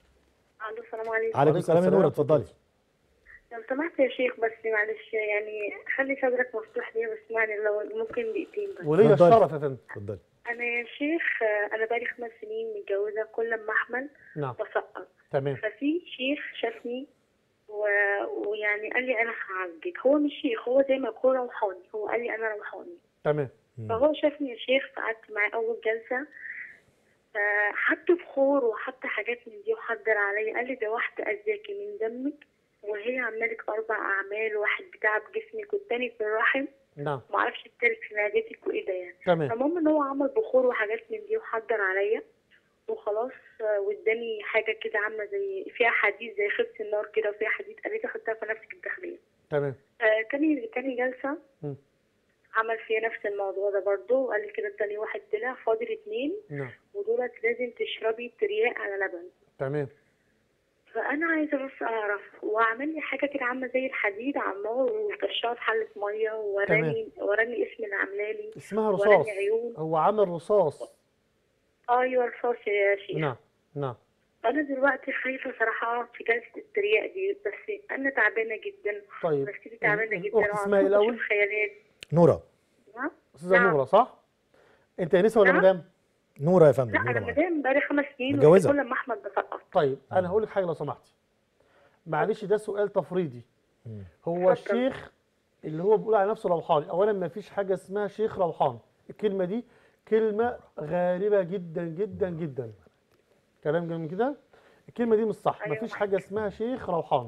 [SPEAKER 3] الو السلام عليكم
[SPEAKER 1] عليكم السلام يا نورة اتفضلي
[SPEAKER 3] لو سمحت يا شيخ بس معلش يعني خلي صدرك مفتوح لي واسمعني لو ممكن دقيقتين بس
[SPEAKER 2] ولي
[SPEAKER 1] اتفضلي.
[SPEAKER 2] الشرف يا فندم
[SPEAKER 1] اتفضلي
[SPEAKER 3] انا يا شيخ آه، انا بقالي خمس سنين متجوزه كل ما احمل
[SPEAKER 2] نعم
[SPEAKER 3] بسقط
[SPEAKER 2] تمام
[SPEAKER 3] ففي شيخ شافني و... ويعني قال لي انا هعالجك هو مش شيخ هو زي ما يكون روحاني هو قال لي انا روحاني
[SPEAKER 2] تمام
[SPEAKER 3] فهو شافني يا شيخ فقعدت معاه اول جلسه آه، حط بخور وحط حاجات من دي وحضر عليا قال لي ده واحده اذاكي من دمك وهي عمالك اربع اعمال واحد بتاع بجسمك والتاني في الرحم
[SPEAKER 2] نعم
[SPEAKER 3] معرفش التالت في معدتك وايه ده يعني
[SPEAKER 2] تمام
[SPEAKER 3] المهم ان هو عمل بخور وحاجات من دي وحضر عليا وخلاص آه، واداني حاجه كده عامله زي فيها حديد زي خبز النار كده وفيها حديد قال لي حطها في نفسك الداخليه
[SPEAKER 2] تمام
[SPEAKER 3] آه، تاني تاني جلسه
[SPEAKER 2] مم.
[SPEAKER 3] عمل فيها نفس الموضوع ده برضه قال لي كده تاني واحد طلع فاضل اتنين
[SPEAKER 2] نعم
[SPEAKER 3] ودولت لازم تشربي ترياق على لبن
[SPEAKER 2] تمام
[SPEAKER 3] فانا عايزه بس اعرف وعمل لي حاجه كده عامله زي الحديد على النار وطشها في حله ميه ووراني وراني اسم اللي عامله لي
[SPEAKER 2] اسمها رصاص
[SPEAKER 3] وراني عيون
[SPEAKER 2] هو عامل رصاص
[SPEAKER 3] ايوه رصاص يا شيخ
[SPEAKER 2] نعم نعم
[SPEAKER 3] انا دلوقتي خايفه صراحه اقعد في جلسه الترياق دي بس انا تعبانه جدا
[SPEAKER 2] طيب
[SPEAKER 3] نفسيتي تعبانه جدا
[SPEAKER 2] الأخت اسمها إيه الأول؟
[SPEAKER 3] بشوف خيالات
[SPEAKER 1] نورة
[SPEAKER 3] نعم
[SPEAKER 2] استاذه
[SPEAKER 3] نعم.
[SPEAKER 2] نوره صح انت انسه ولا
[SPEAKER 3] نعم.
[SPEAKER 2] مدام
[SPEAKER 1] نورة يا فندم
[SPEAKER 3] لا
[SPEAKER 1] نورة
[SPEAKER 3] انا
[SPEAKER 1] معاك.
[SPEAKER 3] مدام بقالي خمس سنين
[SPEAKER 1] متجوزة؟
[SPEAKER 3] كل ما احمد بسقط
[SPEAKER 2] طيب انا هقول لك حاجه لو سمحتي معلش ده سؤال تفريضي
[SPEAKER 1] مم.
[SPEAKER 2] هو
[SPEAKER 3] اتفضل.
[SPEAKER 2] الشيخ اللي هو بيقول على نفسه روحاني اولا ما فيش حاجه اسمها شيخ روحاني الكلمه دي كلمه غريبه جدا جدا جدا كلام جميل كده الكلمه دي مش صح ما
[SPEAKER 3] أيوة
[SPEAKER 2] فيش
[SPEAKER 3] معاك.
[SPEAKER 2] حاجه اسمها شيخ روحاني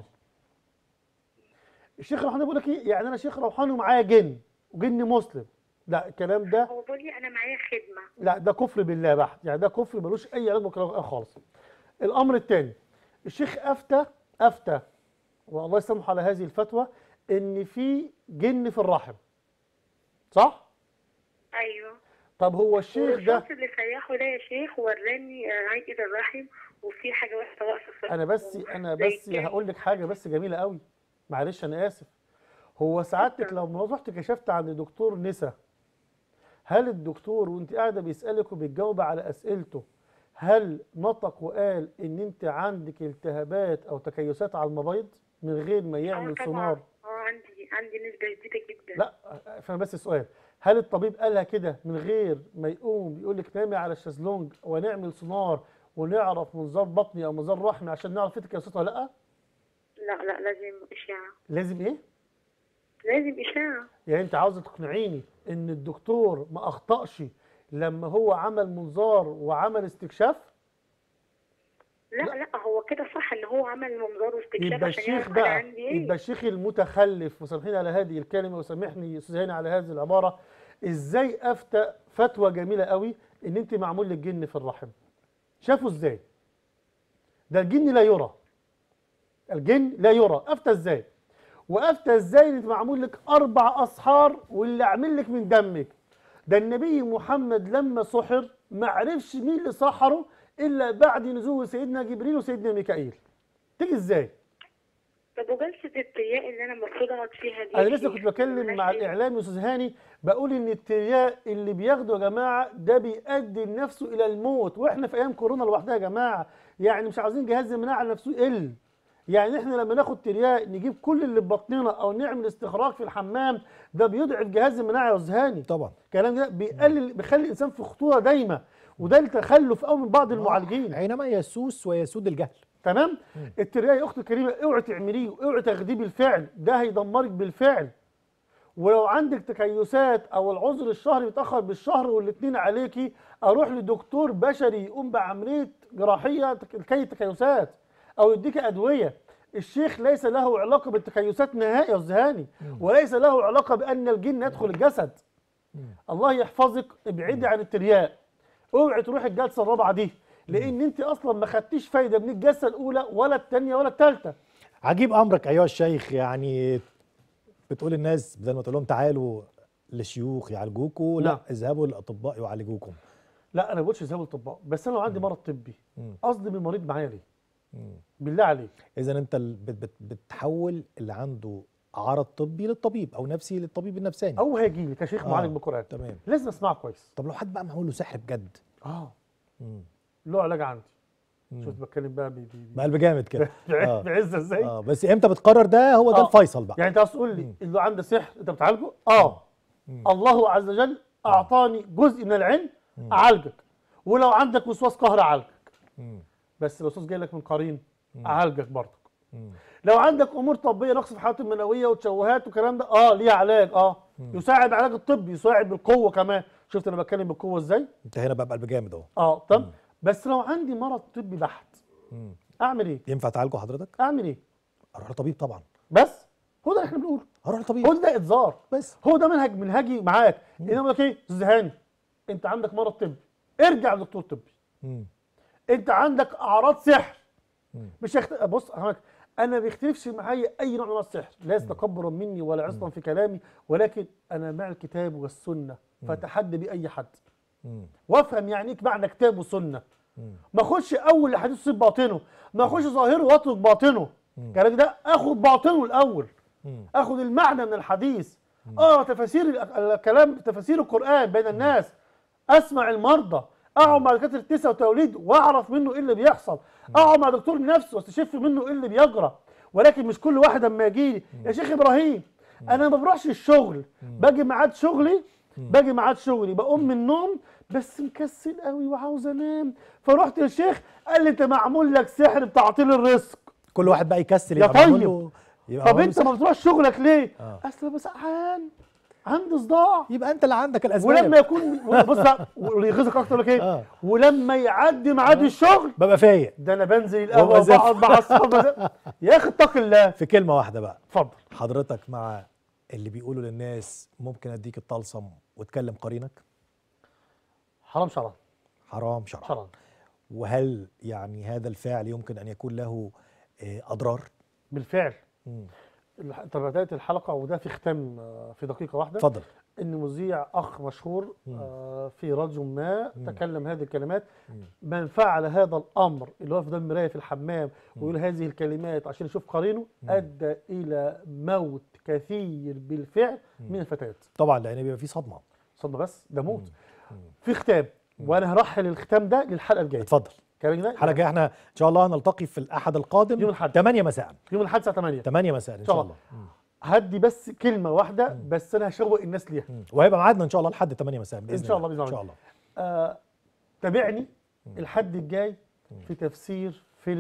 [SPEAKER 2] الشيخ الروحاني بيقول لك ايه يعني انا شيخ روحاني ومعايا جن وجن مسلم لا الكلام ده
[SPEAKER 3] هو بيقول لي انا معايا خدمه
[SPEAKER 2] لا ده كفر بالله بحت يعني ده كفر ملوش اي علاقه بالقران خالص الامر الثاني الشيخ افتى افتى والله يسامحه على هذه الفتوى ان في جن في الرحم صح
[SPEAKER 3] ايوه
[SPEAKER 2] طب هو الشيخ ده
[SPEAKER 3] والرصاص اللي سيحه ده يا شيخ وراني آه، عقد الرحم وفي حاجه واحده واقفه في
[SPEAKER 2] انا بس انا
[SPEAKER 3] زي
[SPEAKER 2] بس
[SPEAKER 3] كده.
[SPEAKER 2] هقول لك حاجه بس جميله قوي معلش انا اسف هو سعادتك لو رحت كشفت عند دكتور نسا هل الدكتور وانت قاعده بيسالك وبتجاوب على اسئلته هل نطق وقال ان انت عندك التهابات او تكيسات على المبيض من غير ما
[SPEAKER 3] اه
[SPEAKER 2] يعمل
[SPEAKER 3] طبعا
[SPEAKER 2] سونار
[SPEAKER 3] اه عندي عندي نسبه جديده جدا
[SPEAKER 2] لا فاهم بس السؤال هل الطبيب قالها كده من غير ما يقوم يقول لك نامي على الشازلونج ونعمل سونار ونعرف منظار بطني او منظار رحمي عشان نعرف في تكيسات ولا لا
[SPEAKER 3] لا لا لازم اشعه
[SPEAKER 2] لازم ايه
[SPEAKER 3] لازم اشعه
[SPEAKER 2] يعني انت عاوزه تقنعيني ان الدكتور ما اخطاش لما هو عمل منظار وعمل استكشاف
[SPEAKER 3] لا لا هو كده صح ان هو عمل منظار واستكشاف
[SPEAKER 2] يبقى
[SPEAKER 3] عشان
[SPEAKER 2] الشيخ
[SPEAKER 3] يعرف انا
[SPEAKER 2] بقى
[SPEAKER 3] عندي ايه
[SPEAKER 2] يبقى الشيخ المتخلف وسامحيني على هذه الكلمه وسامحني استاذ هاني على هذه العباره ازاي افتى فتوى جميله قوي ان انت معمول لك جن في الرحم شافوا ازاي ده الجن لا يرى الجن لا يرى افتى ازاي وافتى ازاي ان انت معمول لك اربع اسحار واللي عامل لك من دمك ده النبي محمد لما سحر ما عرفش مين اللي سحره الا بعد نزول سيدنا جبريل وسيدنا ميكائيل تيجي ازاي
[SPEAKER 3] طب وجلسه الترياق اللي انا المفروض اقعد فيها دي
[SPEAKER 2] انا لسه
[SPEAKER 3] إيه؟
[SPEAKER 2] كنت بتكلم
[SPEAKER 3] ملهاش
[SPEAKER 2] مع
[SPEAKER 3] إيه؟
[SPEAKER 2] الاعلامي استاذ هاني بقول ان الترياق اللي بياخده يا جماعه ده بيؤدي نفسه الى الموت واحنا في ايام كورونا لوحدها يا جماعه يعني مش عاوزين جهاز المناعه نفسه يقل يعني احنا لما ناخد ترياق نجيب كل اللي في بطننا او نعمل استخراج في الحمام ده بيضعف جهاز المناعه يا استاذ هاني
[SPEAKER 1] طبعا
[SPEAKER 2] الكلام ده بيقلل بيخلي الانسان في خطوره دايمه وده التخلف قوي من بعض المعالجين
[SPEAKER 1] حينما يسوس ويسود الجهل
[SPEAKER 2] تمام التريقه يا اختي الكريمه اوعي تعمليه واوعي تاخديه بالفعل ده هيدمرك بالفعل ولو عندك تكيسات او العذر الشهري بيتاخر بالشهر والاثنين عليكي اروح لدكتور بشري يقوم بعمليه جراحيه تك- لكي التكيسات او يديك ادويه الشيخ ليس له علاقه بالتكيسات نهائي يا أستاذ هاني وليس له علاقه بان الجن يدخل الجسد الله يحفظك ابعدي عن الترياق اوعي تروحي الجلسه الرابعه دي لان انت اصلا ما خدتيش فايده من الجلسه الاولى ولا الثانيه ولا الثالثه
[SPEAKER 1] عجيب امرك ايها الشيخ يعني بتقول الناس بدل ما تقول لهم تعالوا لشيوخ يعالجوكوا لا
[SPEAKER 2] نعم.
[SPEAKER 1] اذهبوا للاطباء يعالجوكم
[SPEAKER 2] لا انا ما بقولش ذهاب الاطباء بس انا لو عندي مرض طبي
[SPEAKER 1] مم.
[SPEAKER 2] اصدم المريض معايا ليه
[SPEAKER 1] مم.
[SPEAKER 2] بالله عليك
[SPEAKER 1] اذا انت ال- بت بت بتحول اللي عنده عرض طبي للطبيب او نفسي للطبيب النفساني
[SPEAKER 2] او هيجي لي كشيخ
[SPEAKER 1] آه،
[SPEAKER 2] معالج بالقران
[SPEAKER 1] تمام
[SPEAKER 2] لازم اسمعه كويس
[SPEAKER 1] طب لو حد بقى معمول له سحر بجد
[SPEAKER 2] اه
[SPEAKER 1] مم.
[SPEAKER 2] له علاج عندي
[SPEAKER 1] مم.
[SPEAKER 2] شفت بتكلم بقى بي- بي- بي-
[SPEAKER 1] بقلب جامد كده آه.
[SPEAKER 2] بعزه ازاي
[SPEAKER 1] اه بس امتى بتقرر ده هو ده
[SPEAKER 2] آه.
[SPEAKER 1] الفيصل بقى
[SPEAKER 2] يعني انت عاوز تقول لي اللي عنده سحر انت بتعالجه اه الله عز وجل اعطاني جزء من العلم اعالجك ولو عندك وسواس قهر اعالجك
[SPEAKER 1] مم.
[SPEAKER 2] بس الوسواس جاي لك من قرين اعالجك برضك
[SPEAKER 1] مم.
[SPEAKER 2] لو عندك امور طبيه نقص في الحالات المنويه وتشوهات والكلام ده اه ليها علاج اه يساعد العلاج الطبي يساعد بالقوه كمان شفت انا بتكلم بالقوه ازاي
[SPEAKER 1] انت هنا بقى بقلب جامد اهو
[SPEAKER 2] اه طب بس لو عندي مرض طبي بحت
[SPEAKER 1] مم.
[SPEAKER 2] اعمل ايه
[SPEAKER 1] ينفع تعالجه حضرتك
[SPEAKER 2] اعمل ايه
[SPEAKER 1] اروح لطبيب طبعا
[SPEAKER 2] بس هو ده اللي احنا بنقوله
[SPEAKER 1] اروح لطبيب
[SPEAKER 2] هو ده اتزار
[SPEAKER 1] بس
[SPEAKER 2] هو ده منهج منهجي معاك انما بقول لك ايه استاذ هاني انت عندك مرض طبي ارجع لدكتور طبي
[SPEAKER 1] مم.
[SPEAKER 2] انت عندك اعراض سحر
[SPEAKER 1] مم.
[SPEAKER 2] مش هيخت... بص أفهمك. انا ما بيختلفش معايا اي نوع من انواع السحر لا تكبرا مني ولا عصرا في كلامي ولكن انا مع الكتاب والسنه فتحدى باي حد
[SPEAKER 1] مم.
[SPEAKER 2] وافهم يعني ايه معنى كتاب وسنه
[SPEAKER 1] مم.
[SPEAKER 2] ما اخش اول لحديث يصيب باطنه ما اخش ظاهره واترك باطنه كلامك ده اخد باطنه الاول
[SPEAKER 1] مم.
[SPEAKER 2] اخد المعنى من الحديث اقرا تفاسير ال- الكلام تفاسير القران بين الناس اسمع المرضى اقعد مع دكاتره النساء والتوليد واعرف منه ايه اللي بيحصل اقعد مع دكتور نفسه واستشف منه ايه اللي بيجرى ولكن مش كل واحد اما يجي لي يا شيخ ابراهيم انا ما بروحش الشغل باجي ميعاد شغلي باجي ميعاد شغلي بقوم من النوم بس مكسل قوي وعاوز انام فرحت للشيخ قال لي انت معمول لك سحر بتعطيل الرزق
[SPEAKER 1] كل واحد بقى يكسل
[SPEAKER 2] يا
[SPEAKER 1] يبقى معمول
[SPEAKER 2] طيب.
[SPEAKER 1] له- يبقى
[SPEAKER 2] طب
[SPEAKER 1] معمول له
[SPEAKER 2] انت ما بتروحش شغلك ليه؟
[SPEAKER 1] آه.
[SPEAKER 2] اصل أنا سقعان عندي صداع
[SPEAKER 1] يبقى انت اللي عندك الاسباب
[SPEAKER 2] ولما يكون بص بقى، واللي يغيظك اكتر لك ايه؟
[SPEAKER 1] آه.
[SPEAKER 2] ولما يعدي ميعاد الشغل
[SPEAKER 1] ببقى فايق
[SPEAKER 2] ده انا بنزل القهوه
[SPEAKER 1] وبزف.
[SPEAKER 2] وبقعد مع اصحابي يا اخي اتق الله
[SPEAKER 1] في كلمه واحده بقى
[SPEAKER 2] اتفضل
[SPEAKER 1] حضرتك مع اللي بيقولوا للناس ممكن اديك الطلسم وتكلم قرينك
[SPEAKER 2] حرام شرعا
[SPEAKER 1] حرام شرعا
[SPEAKER 2] شرعا
[SPEAKER 1] وهل يعني هذا الفعل يمكن ان يكون له آه، اضرار
[SPEAKER 2] بالفعل
[SPEAKER 1] مم.
[SPEAKER 2] الح- طب بدايه الحلقه وده في ختام آه، في دقيقه واحده
[SPEAKER 1] اتفضل
[SPEAKER 2] ان مذيع اخ مشهور آه، في راديو ما تكلم هذه الكلمات من فعل هذا الامر اللي هو في دم مرايه في الحمام ويقول هذه الكلمات عشان يشوف قرينه ادى الى موت كثير بالفعل من الفتيات
[SPEAKER 1] طبعا لان بيبقى في صدمه
[SPEAKER 2] صدمه بس ده موت في ختام وانا هرحل الختام ده للحلقه الجايه
[SPEAKER 1] اتفضل
[SPEAKER 2] كلامي ده
[SPEAKER 1] الحلقه الجايه احنا ان شاء الله نلتقي في الاحد القادم
[SPEAKER 2] يوم الأحد.
[SPEAKER 1] 8 مساء
[SPEAKER 2] يوم الاحد الساعه 8
[SPEAKER 1] 8 مساء ان
[SPEAKER 2] شاء
[SPEAKER 1] شاء
[SPEAKER 2] الله.
[SPEAKER 1] الله مم.
[SPEAKER 2] هدي بس كلمه واحده بس انا هشوق الناس ليها
[SPEAKER 1] مم. وهيبقى ميعادنا ان شاء الله لحد 8 مساء باذن
[SPEAKER 2] إن شاء الله،
[SPEAKER 1] الله
[SPEAKER 2] بإذن
[SPEAKER 1] ان شاء
[SPEAKER 2] الله.
[SPEAKER 1] الله
[SPEAKER 2] آه، تابعني الحد الجاي في تفسير فيلم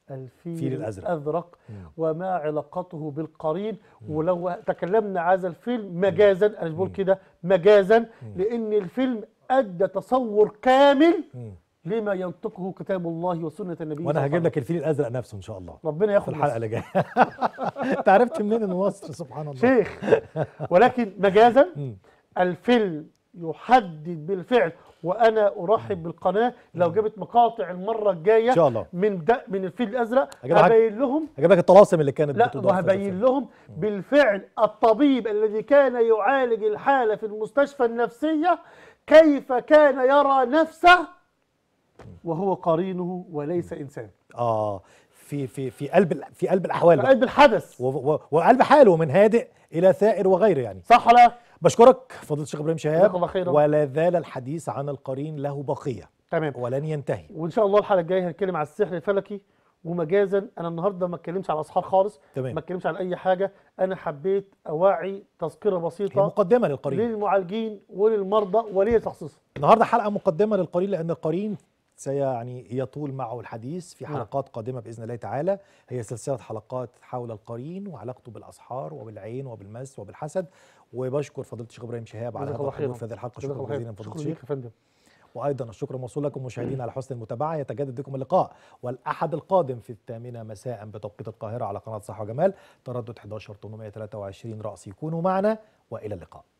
[SPEAKER 2] الفيل
[SPEAKER 1] الفيل الأزرق.
[SPEAKER 2] الأزرق
[SPEAKER 1] مم.
[SPEAKER 2] وما علاقته بالقرين ولو تكلمنا عن هذا الفيلم مجازا أنا مش بقول كده مجازا لأن الفيلم أدى تصور كامل
[SPEAKER 1] مم.
[SPEAKER 2] لما ينطقه كتاب الله وسنة النبي صلى
[SPEAKER 1] وانا
[SPEAKER 2] الله
[SPEAKER 1] هجيب
[SPEAKER 2] عليه
[SPEAKER 1] لك الفيل الازرق نفسه ان شاء الله
[SPEAKER 2] وسلم. ربنا
[SPEAKER 1] في
[SPEAKER 2] ياخد
[SPEAKER 1] الحلقه
[SPEAKER 2] مصر.
[SPEAKER 1] اللي جايه انت عرفت منين ان مصر سبحان الله
[SPEAKER 2] شيخ ولكن مجازا
[SPEAKER 1] مم.
[SPEAKER 2] الفيلم يحدد بالفعل وانا ارحب بالقناه لو جابت مقاطع المره الجايه
[SPEAKER 1] ان شاء الله
[SPEAKER 2] من ده من الفيل الازرق
[SPEAKER 1] هجيب حاجة-
[SPEAKER 2] هبين لهم
[SPEAKER 1] هجيب لك الطلاسم اللي كانت
[SPEAKER 2] لا
[SPEAKER 1] بتضاف في هذا
[SPEAKER 2] وهبين
[SPEAKER 1] الفيلم.
[SPEAKER 2] لهم بالفعل الطبيب الذي كان يعالج الحاله في المستشفى النفسيه كيف كان يرى نفسه وهو قرينه وليس انسان
[SPEAKER 1] اه في في في قلب ال- في قلب الاحوال
[SPEAKER 2] في
[SPEAKER 1] بقى.
[SPEAKER 2] قلب الحدث
[SPEAKER 1] و- و- وقلب حاله من هادئ الى ثائر وغيره يعني
[SPEAKER 2] صح ولا لا؟
[SPEAKER 1] بشكرك فضيله الشيخ ابراهيم
[SPEAKER 2] جزاك
[SPEAKER 1] شهاب
[SPEAKER 2] الله خيرا.
[SPEAKER 1] ولا زال الحديث عن القرين له بقيه
[SPEAKER 2] تمام
[SPEAKER 1] ولن ينتهي
[SPEAKER 2] وان شاء الله الحلقه الجايه هنتكلم على السحر الفلكي ومجازا انا النهارده ما اتكلمش على الاسحار خالص
[SPEAKER 1] تمام.
[SPEAKER 2] ما اتكلمش على اي حاجه انا حبيت اوعي تذكره
[SPEAKER 1] هي
[SPEAKER 2] بسيطه
[SPEAKER 1] مقدمه للقرين
[SPEAKER 2] للمعالجين وللمرضى وليه تخصيص
[SPEAKER 1] النهارده حلقه مقدمه للقرين لان القرين سيعني يطول معه الحديث في
[SPEAKER 2] نعم.
[SPEAKER 1] حلقات قادمه باذن الله تعالى هي سلسله حلقات حول القرين وعلاقته بالاسحار وبالعين وبالمس وبالحسد وبشكر فضيله الشيخ ابراهيم شهاب على
[SPEAKER 2] جزاك
[SPEAKER 1] هذا
[SPEAKER 2] الله
[SPEAKER 1] الحضور
[SPEAKER 2] خيرا
[SPEAKER 1] في هذه الحلقه
[SPEAKER 2] جزاك
[SPEAKER 1] شكرا
[SPEAKER 2] الله خير.
[SPEAKER 1] جزيلا فضيله
[SPEAKER 2] شكرا
[SPEAKER 1] الشيخ
[SPEAKER 2] ليك يا فندم
[SPEAKER 1] وايضا الشكر موصول لكم مشاهدينا على حسن المتابعه يتجدد بكم اللقاء والاحد القادم في الثامنه مساء بتوقيت القاهره على قناه صح وجمال تردد 11823 رأس يكونوا معنا والى اللقاء